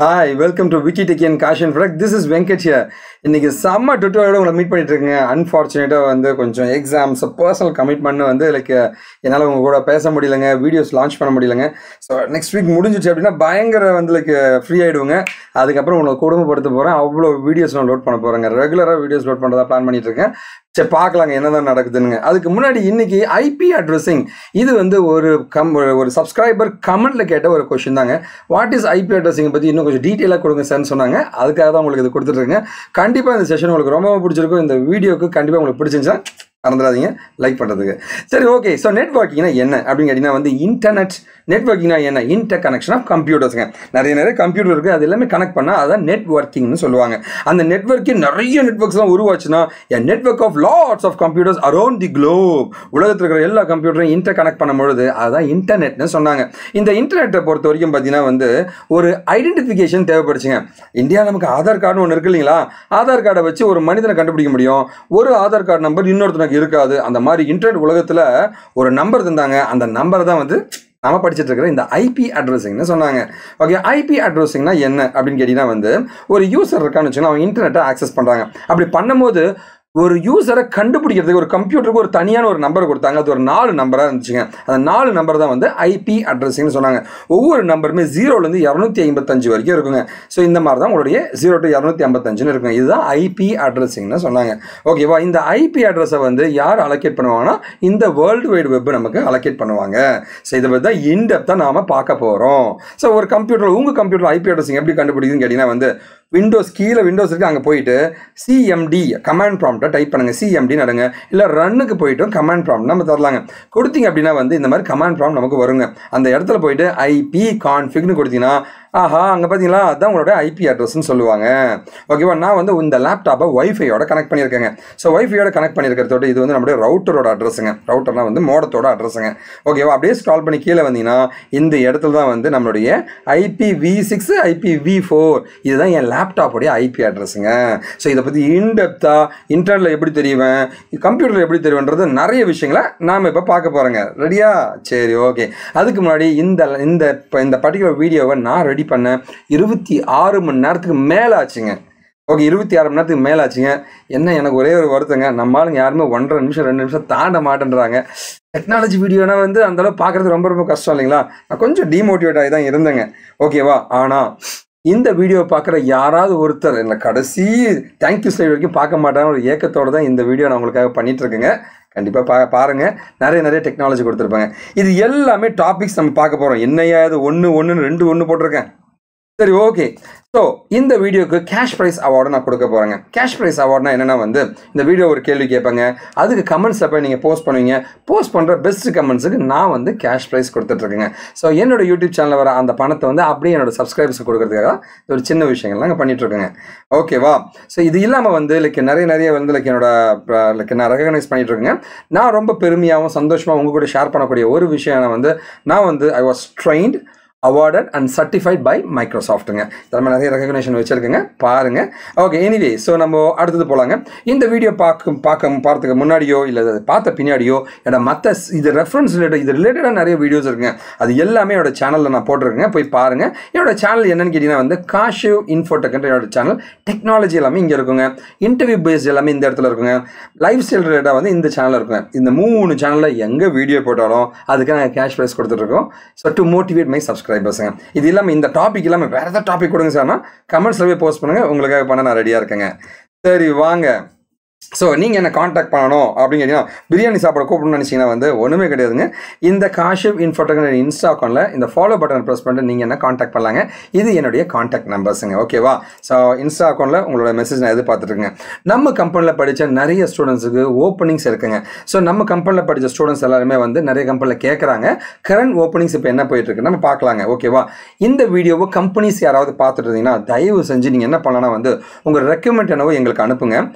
hi welcome to Vicky tech and caution product this is Venkat here இன்னைக்கு செம்ம டுட்டோட உங்களை meet பண்ணிட்டு இருக்கேங்க அன்ஃபார்ச்சுனேட்டாக வந்து கொஞ்சம் எக்ஸாம்ஸ் பர்சனல் கமிட்மெண்ட் வந்து லைக் என்னால் உங்க கூட பேச முடியலங்க வீடியோஸ் லான்ச் பண்ண முடியலங்க ஸோ நெக்ஸ்ட் வீக் முடிஞ்சிச்சு அப்படின்னா பயங்கர வந்து லைக் ஃப்ரீ ஆகிடுவோங்க அதுக்கப்புறம் உங்களை குடும்பப்படுத்த போகிறேன் அவ்வளோ வீடியோஸ் நான் லோட் பண்ண போகிறேங்க ரெகுலராக வீடியோஸ் லோட் பண்ணுறதா பிளான் பண்ணிட்டு இருக்கேன் சரி பார்க்கலாங்க என்னதான் நடக்குதுன்னு அதுக்கு முன்னாடி இன்னைக்கு ஐபி அட்ரஸிங் இது வந்து ஒரு கம் ஒரு சப்ஸ்கிரைபர் கமெண்ட்ல கேட்ட ஒரு கொஷின் தாங்க வாட் இஸ் ஐபி அட்ரஸிங் பற்றி இன்னும் கொஞ்சம் டீட்டெயிலாக கொடுங்க சார்னு சொன்னாங்க அதுக்காக தான் உங்களுக்கு இது கொடுத்துட்ருக்கேன் கண்டிப்பாக இந்த செஷன் உங்களுக்கு ரொம்ப பிடிச்சிருக்கும் இந்த வீடியோக்கு கண்டிப்பாக உங்களுக்கு பிடிச்சிருந்துச்சா மறந்துடாதீங்க லைக் பண்ணுறதுக்கு சரி ஓகே ஸோ நெட்ஒர்க்கிங்னா என்ன அப்படின்னு கேட்டிங்கன்னா வந்து இன்டர்நெட் நெட்ஒர்க்கிங்னா என்ன இன்டர் கனெக்ஷன் ஆஃப் கம்ப்யூட்டர்ஸுங்க நிறைய நிறைய கம்ப்யூட்டர் இருக்குது அது எல்லாமே கனெக்ட் பண்ணால் அதான் நெட்ஒர்க்கிங்னு சொல்லுவாங்க அந்த நெட்ஒர்க்கிங் நிறைய நெட்ஒர்க்ஸ் தான் உருவாச்சுன்னா a network of lots of computers around the globe உலகத்தில் இருக்கிற எல்லா கம்ப்யூட்டரையும் இன்டர் கனெக்ட் பண்ணும்பொழுது அதுதான் இன்டர்நெட்னு சொன்னாங்க இந்த இன்டர்நெட்டை பொறுத்த வரைக்கும் பார்த்தீங்கன்னா வந்து ஒரு ஐடென்டிஃபிகேஷன் தேவைப்படுச்சுங்க இந்தியா நமக்கு ஆதார் கார்டுன்னு ஒன்று இருக்கு இல்லைங்களா ஆதார் கார்டை வச்சு ஒரு மனிதனை கண்டுபிடிக்க முடியும் ஒரு ஆதார் கார்டு நம்பர் இன்னொருத்தனுக்கு இருக்காது அந்த மாதிரி இன்டர்நெட் உலகத்தில் ஒரு நம்பர் தந்தாங்க அந்த நம்பர் தான் வந்து நம்ம படிச்சுட்டு இருக்கிற இந்த ஐபி அட்ரஸிங்னு சொன்னாங்க ஓகே ஐபி அட்ரஸிங்னா என்ன அப்படின்னு கேட்டிங்கன்னா வந்து ஒரு யூசர் இருக்கான்னு வச்சுக்கோங்க அவங்க இன்டர்நெட்டை ஆக்சஸ் பண்ணுறாங்க அப்படி பண்ணும்போது ஒரு யூசரை கண்டுபிடிக்கிறதுக்கு ஒரு கம்ப்யூட்டருக்கு ஒரு தனியான ஒரு நம்பர் கொடுத்தாங்க அது ஒரு நாலு நம்பராக இருந்துச்சுங்க அந்த நாலு நம்பர் தான் வந்து ஐபி அட்ரஸிங்னு சொன்னாங்க ஒவ்வொரு நம்பருமே ஜீரோலேருந்து இரநூத்தி ஐம்பத்தஞ்சு வரைக்கும் இருக்குங்க ஸோ இந்த மாதிரி தான் உங்களுடைய ஜீரோ டு இரநூத்தி ஐம்பத்தஞ்சுன்னு இருக்குங்க இதுதான் ஐபி அட்ரஸிங்னு சொன்னாங்க ஓகேவா இந்த ஐபி அட்ரஸை வந்து யார் அலோகேட் பண்ணுவாங்கன்னா இந்த வேர்ல்டு வைடு வெப் நமக்கு அலோகேட் பண்ணுவாங்க ஸோ இதை பற்றி தான் இன்டெப்த்தாக நாம் பார்க்க போகிறோம் ஸோ ஒரு கம்ப்யூட்டர் உங்கள் கம்ப்யூட்டர் ஐபி அட்ரஸிங் எப்படி கண்டுபிடிக்குதுன்னு கேட்டிங்கன்னா வந்து விண்டோஸ் கீழே விண்டோஸ் இருக்குது அங்கே போயிட்டு சிஎம்டி கமாண்ட் ப்ராம்ப்டை டைப் பண்ணுங்கள் சிஎம்டி நடுங்க இல்லை ரன்னுக்கு போயிட்டும் கமாண்ட் ப்ராம்ப்ட் நம்ம தரலாங்க கொடுத்தீங்க அப்படின்னா வந்து இந்த மாதிரி கமாண்ட் ப்ராம்ப்ட் நமக்கு வருங்க அந்த இடத்துல போயிட்டு ஐபி கான்ஃபிக்னு கொடுத்தீங்கன்னா ஆஹா அங்கே பார்த்தீங்களா அதுதான் உங்களோட ஐபி அட்ரஸ்ன்னு சொல்லுவாங்க ஓகேவா நான் வந்து இந்த லேப்டாப்பை ஒய்ஃபையோட கனெக்ட் பண்ணியிருக்கேங்க ஸோ ஒய்ஃபையோட கனெக்ட் பண்ணியிருக்கிறதோட இது வந்து நம்மளுடைய ரவுட்டரோட அட்ரஸுங்க ரவுட்டர்னா வந்து மோடத்தோட அட்ரஸுங்க ஓகேவா அப்படியே ஸ்க்ரால் பண்ணி கீழே வந்தீங்கன்னா இந்த இடத்துல தான் வந்து நம்மளுடைய IP v six IP v four இதுதான் என் லேப்டாப்போடைய ஐபி அட்ரஸுங்க ஸோ இதை பற்றி இன்டெப்த்தாக இன்டர்நெட்டில் எப்படி தெரியுவேன் கம்ப்யூட்டரில் எப்படி தெரியுன்றது நிறைய விஷயங்களை நாம் இப்போ பார்க்க போகிறோங்க ரெடியா சரி ஓகே அதுக்கு முன்னாடி இந்த இந்த இப்போ இந்த பர்டிகுலர் வீடியோவை நான் ரெடி பண்ண இருபத்தி ஆறு மணி நேரத்துக்கு மேலே ஆச்சுங்க ஓகே இருபத்தி ஆறு மணி நேரத்துக்கு மேலே ஆச்சுங்க என்ன எனக்கு ஒரே ஒரு வருத்தங்க நம்ம ஆளுங்க யாருமே ஒன்றரை நிமிஷம் ரெண்டு நிமிஷம் தாண்ட மாட்டேன்றாங்க டெக்னாலஜி வீடியோனா வந்து அந்தளவு பார்க்குறது ரொம்ப ரொம்ப கஷ்டம் இல்லைங்களா நான் கொஞ்சம் டிமோட்டிவேட் ஆகி தான் இருந்தேங்க ஓகேவா ஆனால் இந்த வீடியோ பார்க்குற யாராவது ஒருத்தர் இல்லை கடைசி தேங்க்யூ ஸ்லைட் வரைக்கும் பார்க்க மாட்டாங்க ஒரு ஏக்கத்தோடு தான் இந்த வீடியோ நான் உங்களுக்காக பண்ணிட்டு இருக்கேங்க கண்டிப்பாக பா பாருங்கள் நிறைய நிறைய டெக்னாலஜி கொடுத்துருப்பாங்க இது எல்லாமே டாபிக்ஸ் நம்ம பார்க்க போகிறோம் என்னையா இது ஒன்று ஒன்று ரெண்டு ஒன்று போட்டிருக்கேன் சரி ஓகே ஸோ இந்த வீடியோக்கு கேஷ் ப்ரைஸ் அவார்டு நான் கொடுக்க போகிறேங்க கேஷ் ப்ரைஸ் அவார்ட்னா என்னென்னா வந்து இந்த வீடியோ ஒரு கேள்வி கேட்பாங்க அதுக்கு கமெண்ட்ஸில் போய் நீங்கள் போஸ்ட் பண்ணுவீங்க போஸ்ட் பண்ணுற பெஸ்ட் கமெண்ட்ஸுக்கு நான் வந்து கேஷ் ப்ரைஸ் கொடுத்துட்ருக்கேங்க ஸோ என்னோட யூடியூப் சேனலில் வர அந்த பணத்தை வந்து அப்படியே என்னோட சப்ஸ்கிரைபர்ஸ் கொடுக்கறதுக்காக இது ஒரு சின்ன விஷயங்கள் நாங்கள் பண்ணிகிட்ருக்கோங்க ஓகேவா ஸோ இது இல்லாமல் வந்து லைக் நிறைய நிறைய வந்து லைக் என்னோட லைக் நான் ரெகனைஸ் பண்ணிகிட்ருக்கேங்க நான் ரொம்ப பெருமையாகவும் சந்தோஷமாக உங்கள் கூட ஷேர் பண்ணக்கூடிய ஒரு விஷயம் வந்து நான் வந்து I was trained awarded and certified by மைக்ரோசாஃப்ட்டுங்க இதில் நிறைய ரெகக்னேஷன் வச்சுருக்குங்க பாருங்கள் ஓகே எனிவே ஸோ நம்ம அடுத்தது போகலாங்க இந்த வீடியோ பார்க்க பார்க்க பார்த்துக்க முன்னாடியோ இல்லை பார்த்த பின்னாடியோ என்னோட மற்ற இது ரெஃபரன்ஸ் ரிலேட்டட் இது ரிலேட்டடாக நிறைய வீடியோஸ் இருக்குங்க அது எல்லாமே என்னோட சேனலில் நான் போட்டிருக்கேங்க போய் பாருங்கள் என்னோட சேனல் என்னன்னு கேட்டிங்கன்னா வந்து காஷிவ் இன்ஃபோடெக்ன்ற என்னோட சேனல் டெக்னாலஜி எல்லாமே இங்கே இருக்குங்க இன்டர்வியூ பேஸ்ட் எல்லாமே இந்த இடத்துல இருக்குங்க லைஃப் ஸ்டைல் ரிலேட்டாக வந்து இந்த சேனல் இருக்குங்க இந்த மூணு சேனலில் எங்கே வீடியோ போட்டாலும் அதுக்கு நாங்கள் கேஷ் ப்ரைஸ் கொடுத்துட்ருக்கோம் so to motivate my subscribe சப்ஸ்கிரைபர்ஸுங்க இது இல்லாமல் இந்த டாபிக் இல்லாமல் வேறு ஏதாவது டாபிக் கொடுங்க சார்னா கமெண்ட்ஸில் போய் போஸ்ட் பண்ணுங்கள் உங்களுக்காக பண்ண நான் ரெடியாக இருக்கேங்க சரி வாங்க ஸோ நீங்கள் என்ன காண்டாக்ட் பண்ணணும் அப்படின்னு கேட்டிங்கன்னா பிரியாணி சாப்பிட கூப்பிடணும்னு நினச்சிங்கன்னா வந்து ஒன்றுமே கிடையாதுங்க இந்த காஷிப் இன்ஃபோட்டோக் இன்ஸ்டா அக்கௌண்ட்டில் இந்த ஃபாலோ பட்டன் ப்ரெஸ் பண்ணிட்டு நீங்கள் என்ன காண்டாக்ட் பண்ணலாங்க இது என்னுடைய காண்டாக்ட் நம்பர்ஸுங்க ஓகேவா ஸோ இன்ஸ்டா அக்கௌண்ட்டில் உங்களோட மெசேஜ் நான் எதிர்பார்த்துருக்கேங்க நம்ம கம்பெனியில் படித்த நிறைய ஸ்டூடெண்ட்ஸுக்கு ஓப்பனிங்ஸ் இருக்குங்க ஸோ நம்ம கம்பெனியில் படித்த ஸ்டூடெண்ட்ஸ் எல்லாருமே வந்து நிறைய கம்பெனியில் கேட்குறாங்க கரண்ட் ஓப்பனிங்ஸ் இப்போ என்ன போயிட்டுருக்கு நம்ம பார்க்கலாங்க ஓகேவா இந்த வீடியோவை கம்பெனிஸ் யாராவது பார்த்துட்டு இருந்தீங்கன்னா தயவு செஞ்சு நீங்கள் என்ன பண்ணலாம்னா வந்து உங்கள் ரெக்கமெண்ட் என்னவோ எங்களுக்கு அனுப்புங்க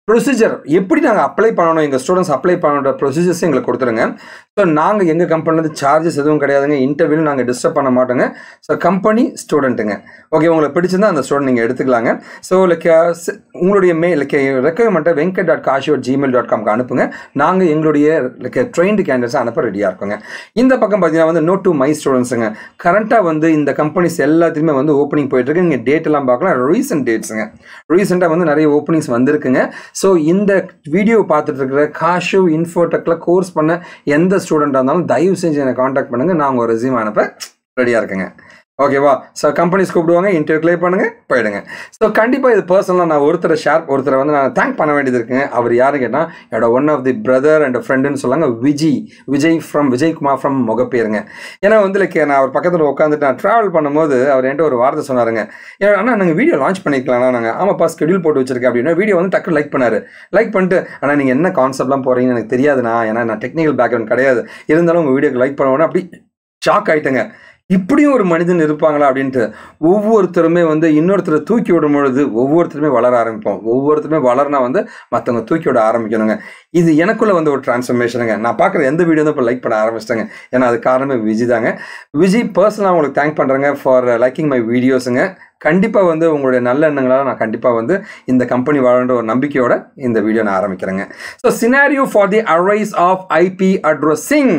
ப்ரொசீஜர் எப்படி நாங்கள் அப்ளை பண்ணணும் எங்கள் ஸ்டூடெண்ட்ஸ் அப்ளை பண்ணுற ப்ரொசீஜர்ஸ் எங்களுக்கு கொடுத்துருங்க ஸோ நாங்கள் எங்கள் கம்பெனிலேருந்து சார்ஜஸ் எதுவும் கிடையாதுங்க இன்டர்வியூ நாங்கள் டிஸ்டர்ப் பண்ண மாட்டோங்க ஸோ கம்பெனி ஸ்டூடெண்ட்டுங்க ஓகே உங்களுக்கு பிடிச்சிருந்தா அந்த ஸ்டூடெண்ட் நீங்கள் எடுத்துக்கலாங்க ஸோ லைக் உங்களுடைய மே லைக் ரெக்குவயர்மெண்ட்டை Venkat dot Kashi Gmail dot காம்க்கு அனுப்புங்க நாங்கள் எங்களுடைய லைக் ட்ரெயின்டு கேண்டிடேட்ஸ் அனுப்ப ரெடியாக இருக்கோங்க இந்த பக்கம் பார்த்தீங்கன்னா வந்து நோட் டு மை ஸ்டூடெண்ட்ஸுங்க கரண்ட்டாக வந்து இந்த கம்பெனிஸ் எல்லாத்தையுமே வந்து ஓப்பனிங் போயிட்டு இருக்கு நீங்கள் டேட் எல்லாம் பார்க்கலாம் ரீசெண்ட் டேட்ஸுங்க ரீசெண்டாக வந்து நிறைய ஓப்பனிங்ஸ் வந்திருக்குங்க ஸோ இந்த வீடியோ பார்த்துட்டு இருக்கிற காஷு இன்ஃபோடெக்கில் கோர்ஸ் பண்ண எந்த ஸ்டூடெண்ட்டாக இருந்தாலும் தயவு செஞ்சு என்னை காண்டாக்ட் பண்ணுங்கள் நான் உங்கள் ரெசியூம் அனுப்ப ரெடியாக இருக்குங்க ஓகேவா ஸோ கம்பெனிஸ் கூப்பிடுவாங்க இன்டர்வியூ கிளை பண்ணுங்க போயிடுங்க ஸோ கண்டிப்பாக இது பர்சனலாக நான் ஒருத்தரை ஷேர் ஒருத்தரை வந்து நான் தேங்க் பண்ண வேண்டியது இருக்குங்க அவர் யாருன்னு கேட்டால் என்னோட one of the brother and ஃப்ரெண்டுன்னு சொல்லாங்க விஜய் விஜய் ஃப்ரம் விஜய்குமார் ஃப்ரம் முகப்பேருங்க ஏன்னா வந்து லைக் நான் அவர் பக்கத்தில் உட்காந்துட்டு நான் ட்ராவல் பண்ணும்போது அவர் என்கிட்ட ஒரு வார்த்தை சொன்னாருங்க ஆனால் நாங்கள் வீடியோ லான்ச் பண்ணிக்கலாம் நாங்கள் ஆமாப்பா ஸ்கெடியூல் போட்டு வச்சிருக்கேன் அப்படின்னா வீடியோ வந்து டக்கு லைக் பண்ணாரு லைக் பண்ணிட்டு ஆனால் நீங்கள் என்ன கான்செப்ட்லாம் போகிறீங்கன்னு எனக்கு தெரியாதுண்ணா ஏன்னா நான் டெக்னிக்கல் பேக்ரவுண்ட் கிடையாது இருந்தாலும் உங்கள் வீடியோக்கு லைக் பண்ணுவோன்னா அப்படி ஷாக் ஆயிட்டேங்க இப்படியும் ஒரு மனிதன் இருப்பாங்களா அப்படின்ட்டு ஒவ்வொருத்தருமே வந்து இன்னொருத்தரை தூக்கி விடும் பொழுது ஒவ்வொருத்தருமே வளர ஆரம்பிப்போம் ஒவ்வொருத்தருமே வளர்னா வந்து மற்றவங்க தூக்கி விட ஆரம்பிக்கணுங்க இது எனக்குள்ள வந்து ஒரு டிரான்ஸ்ஃபர்மேஷனுங்க நான் பார்க்குற எந்த வீடியோ தான் இப்போ லைக் பண்ண ஆரம்பிச்சிட்டேங்க ஏன்னா அது காரணமே விஜய் தாங்க விஜய் பர்சனலாக உங்களுக்கு தேங்க் பண்ணுறேங்க ஃபார் லைக்கிங் மை வீடியோஸுங்க கண்டிப்பாக வந்து உங்களுடைய நல்ல எண்ணங்களால் நான் கண்டிப்பாக வந்து இந்த கம்பெனி வாழன்ற ஒரு நம்பிக்கையோட இந்த வீடியோ நான் ஆரம்பிக்கிறேங்க so scenario for the arise of IP addressing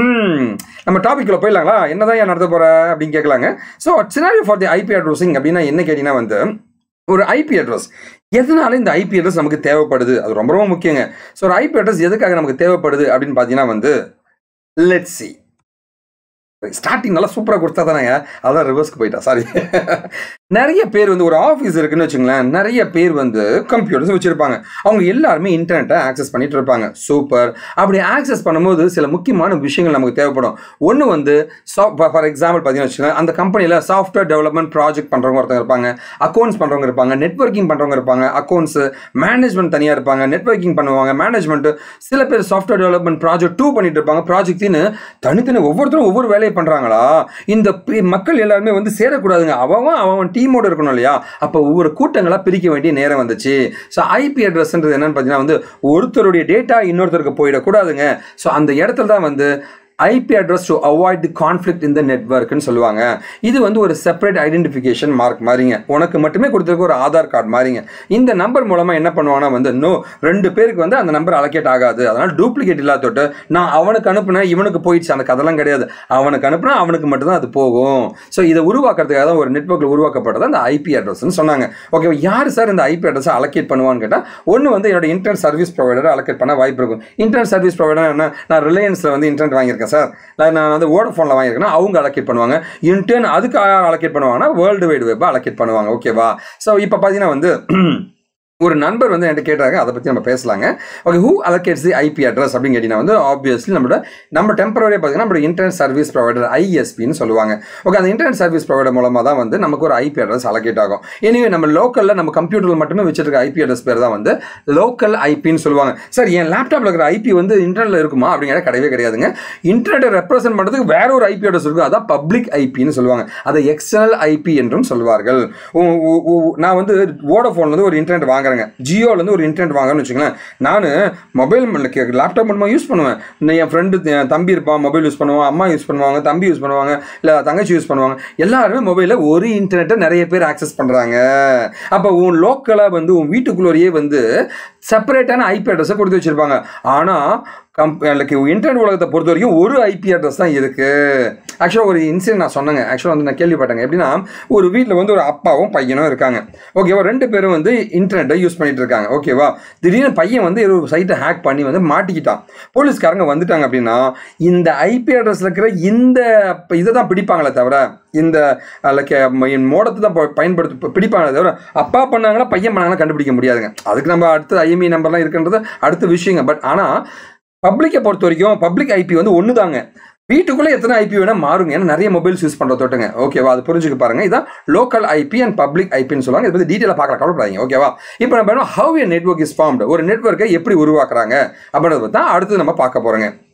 நம்ம டாபிக்ல போயிடலாங்களா என்னதான் ஏன் நடத்த போற அப்படின்னு கேட்கலாங்க so scenario for the IP addressing அப்படின்னா என்ன கேட்டீங்கன்னா வந்து ஒரு ஐபி அட்ரஸ் எதனால இந்த ஐபி அட்ரஸ் நமக்கு தேவைப்படுது அது ரொம்ப ரொம்ப முக்கியங்க ஸோ ஒரு ஐபி அட்ரஸ் எதுக்காக நமக்கு தேவைப்படுது அப்படின்னு பார்த்தீங்கன்னா வந்து லெட் சி ஸ்டார்டிங் நல்லா சூப்பராக கொடுத்தா தானேங்க அதான் ரிவர்ஸ்க்கு போயிட்டா சாரி நிறைய பேர் வந்து ஒரு ஆஃபீஸ் இருக்குன்னு வச்சுங்களேன் நிறைய பேர் வந்து கம்ப்யூட்டர்ஸ் வச்சுருப்பாங்க அவங்க எல்லாருமே இன்டர்நெட்டை ஆக்சஸ் பண்ணிட்டு இருப்பாங்க சூப்பர் அப்படி ஆக்சஸ் பண்ணும்போது சில முக்கியமான விஷயங்கள் நமக்கு தேவைப்படும் ஒன்று வந்து ஃபார் எக்ஸாம்பிள் பார்த்தீங்கன்னு வச்சுக்கோங்க அந்த கம்பெனியில் சாஃப்ட்வேர் டெவலப்மெண்ட் ப்ராஜெக்ட் பண்ணுறவங்க ஒருத்தங்க இருப்பாங்க அக்கௌண்ட்ஸ் பண்ணுறவங்க இருப்பாங்க நெட்ஒர்க்கிங் பண்ணுறவங்க இருப்பாங்க அக்கௌண்ட்ஸ் மேனேஜ்மெண்ட் தனியாக இருப்பாங்க நெட்ஒர்க்கிங் பண்ணுவாங்க மேனேஜ்மெண்ட் சில பேர் சாஃப்ட்வேர் டெவலப்மெண்ட் ப்ராஜெக்ட் டூ பண்ணிட்டு இருப்பாங்க ப்ராஜெக்ட்னு தனித்தனி ஒவ்வொருத்தரும் ஒவ்வொரு வேலையை பண்ணுறாங்களா இந்த பி- மக்கள் எல்லாருமே வந்து சேரக்கூடாதுங்க அவன் அவன் டீமோட இருக்கணும் இல்லையா அப்போ ஒவ்வொரு கூட்டங்களாக பிரிக்க வேண்டிய நேரம் வந்துச்சு ஸோ ஐபி அட்ரஸ்ன்றது என்னன்னு பார்த்தீங்கன்னா வந்து ஒருத்தருடைய டேட்டா இன்னொருத்தருக்கு போயிடக்கூடாதுங்க ஸோ அந்த இடத்துல தான் வந்து IP address to avoid the conflict இந்த நெட்ஒர்க்னு சொல்லுவாங்க இது வந்து ஒரு செப்பரேட் ஐடென்டிஃபிகேஷன் மார்க் மாதிரிங்க உனக்கு மட்டுமே கொடுத்துருக்க ஒரு ஆதார் கார்டு மாதிரிங்க இந்த நம்பர் மூலமாக என்ன பண்ணுவாங்கன்னா வந்து நோ ரெண்டு பேருக்கு வந்து அந்த நம்பர் அலோகேட் ஆகாது அதனால் டூப்ளிகேட் இல்லாத தொட்டு நான் அவனுக்கு அனுப்புனேன் இவனுக்கு போயிடுச்சு அந்த கதெல்லாம் கிடையாது அவனுக்கு அனுப்புனா அவனுக்கு மட்டும்தான் அது போகும் ஸோ இதை உருவாக்குறதுக்காக தான் ஒரு நெட்ஒர்க்கில் உருவாக்கப்பட்டது அந்த ஐபி அட்ரஸ்னு சொன்னாங்க ஓகே யார் சார் இந்த ஐபி அட்ரஸை அலோகேட் பண்ணுவான்னு கேட்டால் ஒன்று வந்து என்னோட இன்டர்நெட் சர்வீஸ் ப்ரொவைடர் அலோகேட் பண்ண வாய்ப்பு இருக்கும் இன்டர்நெட் சர்வீஸ் ப்ரொவைடர் என்ன நான் ரிலையன்ஸில் வந்து இன்டர்நெட் வாங்கியிருக்கேன் சார் இல்லை நான் வந்து வோடஃபோனில் வாங்கியிருக்கேன்னா அவங்க அலோகேட் பண்ணுவாங்க இன்டர்ன் அதுக்கு அலோகேட் பண்ணுவாங்கன்னா வேர்ல்டு வைடு வெப் அலோகேட் பண்ணுவாங்க ஓகேவா ஸோ இப்போ பார்த்தீங்கன்னா வந்து ஒரு நண்பர் வந்து என்கிட்ட கேட்டாங்க அதை பற்றி நம்ம பேசலாங்க okay who allocates the IP address அப்படின்னு கேட்டிங்கன்னா வந்து ஆப்வியஸ்லி நம்மளோட நம்ம டெம்பரரியாக பார்த்தீங்கன்னா நம்மளோட இன்டர்நெட் சர்வீஸ் ப்ரொவைடர் ஐஎஸ்பின்னு சொல்லுவாங்க ஓகே அந்த இன்டர்நெட் சர்வீஸ் ப்ரொவைடர் மூலமாக தான் வந்து நமக்கு ஒரு ஐபி அட்ரஸ் அலோகேட் ஆகும் எனவே நம்ம லோக்கலில் நம்ம கம்ப்யூட்டரில் மட்டுமே வச்சிருக்க ஐபி அட்ரஸ் பேர் தான் வந்து லோக்கல் ஐபின்னு சொல்லுவாங்க சார் என் லேப்டாப்பில் இருக்கிற ஐபி வந்து இன்டர்நெட்டில் இருக்குமா அப்படிங்கிற கிடையவே கிடையாதுங்க இன்டர்நெட்டை ரெப்ரசென்ட் பண்ணுறதுக்கு வேற ஒரு ஐபி அட்ரஸ் இருக்கும் அதான் பப்ளிக் ஐபின்னு சொல்லுவாங்க அதை எக்ஸ்டர்னல் ஐபி என்றும் சொல்வார்கள் உ- உ- உ- நான் வந்து வோடஃபோன் வந்து ஒரு இன்டர்நெட் வாங்குறேங்க ஜியோலேருந்து ஒரு இன்டர்நெட் வாங்குறேன்னு வச்சுங்களேன் நான் மொபைல் லேப்டாப் மட்டுமா யூஸ் பண்ணுவேன் இன்னும் என் ஃப்ரெண்டு தம்பி இருப்பான் மொபைல் யூஸ் பண்ணுவான் அம்மா யூஸ் பண்ணுவாங்க தம்பி யூஸ் பண்ணுவாங்க இல்லை தங்கச்சி யூஸ் பண்ணுவாங்க எல்லாருமே மொபைலில் ஒரு இன்டர்நெட்டை நிறைய பேர் ஆக்சஸ் பண்ணுறாங்க அப்போ உன் லோக்கலாக வந்து உன் வீட்டுக்குள்ளேயே வந்து செப்பரேட்டான ஐபி அட்ரஸை கொடுத்து வச்சுருப்பாங்க ஆனால் கம் லைக் இன்டர்நெட் உலகத்தை பொறுத்த வரைக்கும் ஒரு ஐபி அட்ரஸ் தான் இருக்குது ஆக்சுவலாக ஒரு இன்சிடென்ட் நான் சொன்னேங்க ஆக்சுவலாக வந்து நான் கேள்விப்பட்டேங்க எப்படின்னா ஒரு வீட்டில் வந்து ஒரு அப்பாவும் பையனும் இருக்காங்க ஓகேவா ரெண்டு பேரும் வந்து இன்டர்நெட்டை யூஸ் பண்ணிட்டு இருக்காங்க ஓகேவா திடீர்னு பையன் வந்து ஒரு சைட்டை ஹேக் பண்ணி வந்து மாட்டிக்கிட்டான் போலீஸ்காரங்க வந்துட்டாங்க அப்படின்னா இந்த ஐபி அட்ரஸில் இருக்கிற இந்த இதை தான் பிடிப்பாங்களே தவிர இந்த லைக் மோடத்தை தான் ப- பயன்படுத்தி பிடிப்பாங்களே தவிர அப்பா பண்ணாங்களா பையன் பண்ணாங்களா கண்டுபிடிக்க முடியாதுங்க அதுக்கு நம்ம அடுத்து ஐஎம்இ நம்பர்லாம் இருக்குன்றது அடுத்த விஷயங்க பட் ஆனால் பப்ளிக்கை பொறுத்த வரைக்கும் பப்ளிக் ஐபி வந்து ஒன்று தாங்க வீட்டுக்குள்ளே எத்தனை ஐபி வேணால் மாறுங்க ஏன்னா நிறைய மொபைல்ஸ் யூஸ் பண்ணுற தொட்டுங்க ஓகேவா அது புரிஞ்சுக்க பாருங்க இதான் லோக்கல் ஐபி அண்ட் பப்ளிக் ஐபின்னு சொல்லுவாங்க இதை பற்றி டீட்டெயிலாக பார்க்கலாம் கவலைப்படாதீங்க ஓகேவா இப்போ நம்ம how a network is formed ஒரு நெட்ஒர்க்கை எப்படி உருவாக்குறாங்க அப்படின்றத பற்றி தான் அடுத்து நம்ம பார்க்க போகிறோங்க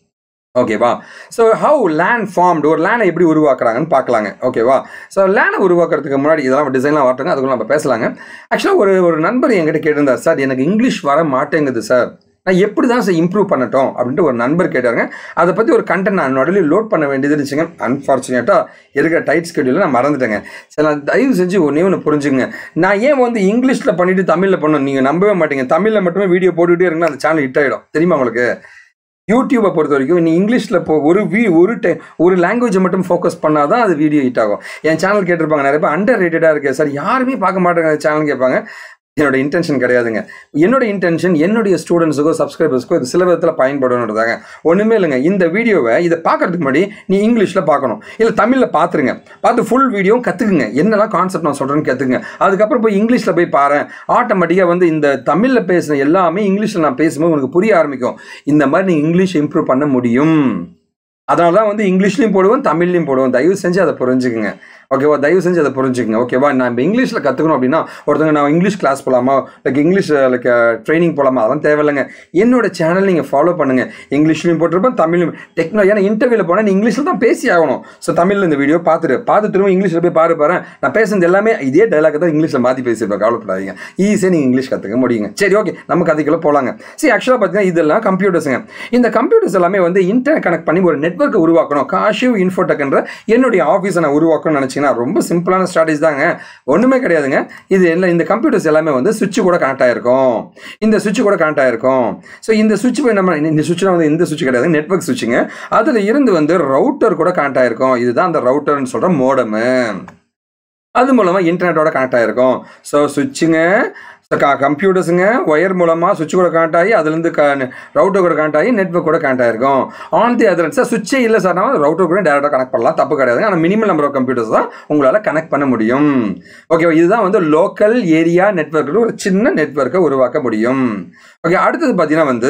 ஓகேவா ஸோ ஹவு லேண்ட் ஃபார்ம்டு ஒரு லேனை எப்படி உருவாக்குறாங்கன்னு பார்க்கலாங்க ஓகேவா ஸோ லேனை உருவாக்குறதுக்கு முன்னாடி இதெல்லாம் டிசைன்லாம் வரட்டுங்க அதுக்குள்ள நம்ம பேசலாங்க ஆக்சுவலாக ஒரு ஒரு நண்பர் என்கிட்ட கேட்டிருந்தார் சார் எனக்கு இங்கிலீஷ் வர மாட்டேங்குது சார் நான் எப்படி தான் சார் இம்ப்ரூவ் பண்ணட்டும் அப்படின்ட்டு ஒரு நண்பர் கேட்டாருங்க அதை பற்றி ஒரு கண்டென்ட் நான் நடுவில் லோட் பண்ண வேண்டியது இருந்துச்சுங்க அன்ஃபார்ச்சுனேட்டாக இருக்கிற டைட் ஸ்கெடியூலில் நான் மறந்துட்டேங்க சரி நான் தயவு செஞ்சு ஒன்றே ஒன்று புரிஞ்சுங்க நான் ஏன் வந்து இங்கிலீஷில் பண்ணிட்டு தமிழில் பண்ணணும் நீங்கள் நம்பவே மாட்டீங்க தமிழில் மட்டுமே வீடியோ போட்டுக்கிட்டே இருக்குன்னா அந்த சேனல் ஹிட் ஆகிடும் தெரியுமா உங்களுக்கு யூடியூப்பை பொறுத்த வரைக்கும் நீ இங்கிலீஷில் போ ஒரு வீ ஒரு டை ஒரு லாங்குவேஜை மட்டும் ஃபோக்கஸ் பண்ணால் தான் அது வீடியோ ஹிட் ஆகும் என் சேனல் கேட்டிருப்பாங்க நிறைய பேர் அண்டர் ரேட்டடாக இருக்கு சார் யாருமே பார்க்க மாட்டாங்க சேனல் கேட்பாங்க என்னோட இன்டென்ஷன் கிடையாதுங்க என்னோட இன்டென்ஷன் என்னுடைய ஸ்டூடெண்ட்ஸுக்கோ சப்ஸ்கிரைபர்ஸ்க்கோ இது சில விதத்தில் பயன்படணுன்றதாங்க ஒன்றுமே இல்லைங்க இந்த வீடியோவை இதை பார்க்கறதுக்கு முன்னாடி நீ இங்கிலீஷில் பார்க்கணும் இல்லை தமிழில் பார்த்துருங்க பார்த்து ஃபுல் வீடியோ கற்றுக்குங்க என்னெல்லாம் கான்செப்ட் நான் சொல்கிறேன்னு கற்றுக்குங்க அதுக்கப்புறம் போய் இங்கிலீஷில் போய் பாரு ஆட்டோமேட்டிக்காக வந்து இந்த தமிழில் பேசுன எல்லாமே இங்கிலீஷில் நான் பேசும்போது உனக்கு புரிய ஆரம்பிக்கும் இந்த மாதிரி நீ இங்கிலீஷ் இம்ப்ரூவ் பண்ண முடியும் அதனால தான் வந்து இங்கிலீஷ்லையும் போடுவேன் தமிழ்லையும் போடுவேன் தயவு செஞ்சு அதை புரிஞ்சுக்குங்க ஓகேவா தயவு செஞ்சு அதை புரிஞ்சுக்கங்க ஓகேவா நான் இப்போ இங்கிலீஷில் கற்றுக்கணும் அப்படின்னா ஒருத்தங்க நான் இங்கிலீஷ் கிளாஸ் போகலாமா லைக் இங்கிலீஷ் லைக் ட்ரைனிங் போகலாமா அதெல்லாம் தேவையில்லைங்க என்னோட சேனல் நீங்கள் ஃபாலோ பண்ணுங்கள் இங்கிலீஷ்லையும் போட்டிருப்பேன் தமிழ்லையும் டெக்னோ ஏன்னா இன்டர்வியூவில் போனால் நீ இங்கிலீஷில் தான் பேசி ஆகணும் ஸோ தமிழில் இந்த வீடியோ பார்த்துட்டு பார்த்து திரும்ப இங்கிலீஷில் போய் பாரு பாரு நான் பேசுனது எல்லாமே இதே டைலாக் தான் இங்கிலீஷில் மாற்றி பேசியிருப்பேன் கவலைப்படாதீங்க ஈஸியாக நீங்கள் இங்கிலீஷ் கற்றுக்க முடியுங்க சரி ஓகே நம்ம கதைக்குள்ள போகலாங்க சரி ஆக்சுவலாக பார்த்தீங்கன்னா இதெல்லாம் கம்ப்யூட்டர்ஸுங்க இந்த கம்ப்யூட்டர்ஸ் எல்லாமே வந்து இன்டர்நெட் கனெக்ட் பண்ணி ஒரு நெட்ஒர்க்கை உருவாக்கணும் காஷிவ் இன்ஃபோடெக்ன்ற என்னுடைய ஆஃபீஸை நான் உருவாக்கணும்னு நினச்சிங்கன்னா ரொம்ப சிம்பிளான ஸ்ட்ராட்டஜி தாங்க ஒன்றுமே கிடையாதுங்க இது எல்லாம் இந்த கம்ப்யூட்டர்ஸ் எல்லாமே வந்து சுவிட்ச் கூட கனெக்ட் ஆயிருக்கும் இந்த சுவிட்ச் கூட கனெக்ட் ஆயிருக்கும் ஸோ இந்த சுவிட்ச் போய் நம்ம இந்த சுவிட்சில் வந்து இந்த சுவிட்ச் கிடையாது நெட்ஒர்க் சுவிட்சுங்க அதில் இருந்து வந்து ரவுட்டர் கூட கனெக்ட் ஆயிருக்கும் இதுதான் அந்த ரவுட்டர்னு சொல்கிற மோடமு அது மூலமாக இன்டர்நெட்டோட கனெக்ட் ஆயிருக்கும் ஸோ சுவிட்சுங்க கம்ப்யூட்டர்ஸுங்க ஒயர் மூலமாக சுவிட்ச் கூட கனெக்ட் ஆகி அதுலேருந்து க ரவுட்டர் கூட கனெக்ட் ஆகி நெட்ஒர்க் கூட கனெக்ட் ஆயிருக்கும் ஆன் தி அதர் சார் சுவிட்சே இல்லை சார் நான் ரவுட்டர் கூட டேரெக்டாக கனெக்ட் பண்ணலாம் தப்பு கிடையாதுங்க ஆனால் மினிமம் நம்பர் ஆஃப் கம்ப்யூட்டர்ஸ் தான் உங்களால் கனெக்ட் பண்ண முடியும் ஓகே இதுதான் வந்து லோக்கல் ஏரியா நெட்ஒர்க் ஒரு சின்ன நெட்ஒர்க்கை உருவாக்க முடியும் ஓகே அடுத்தது பார்த்தீங்கன்னா வந்து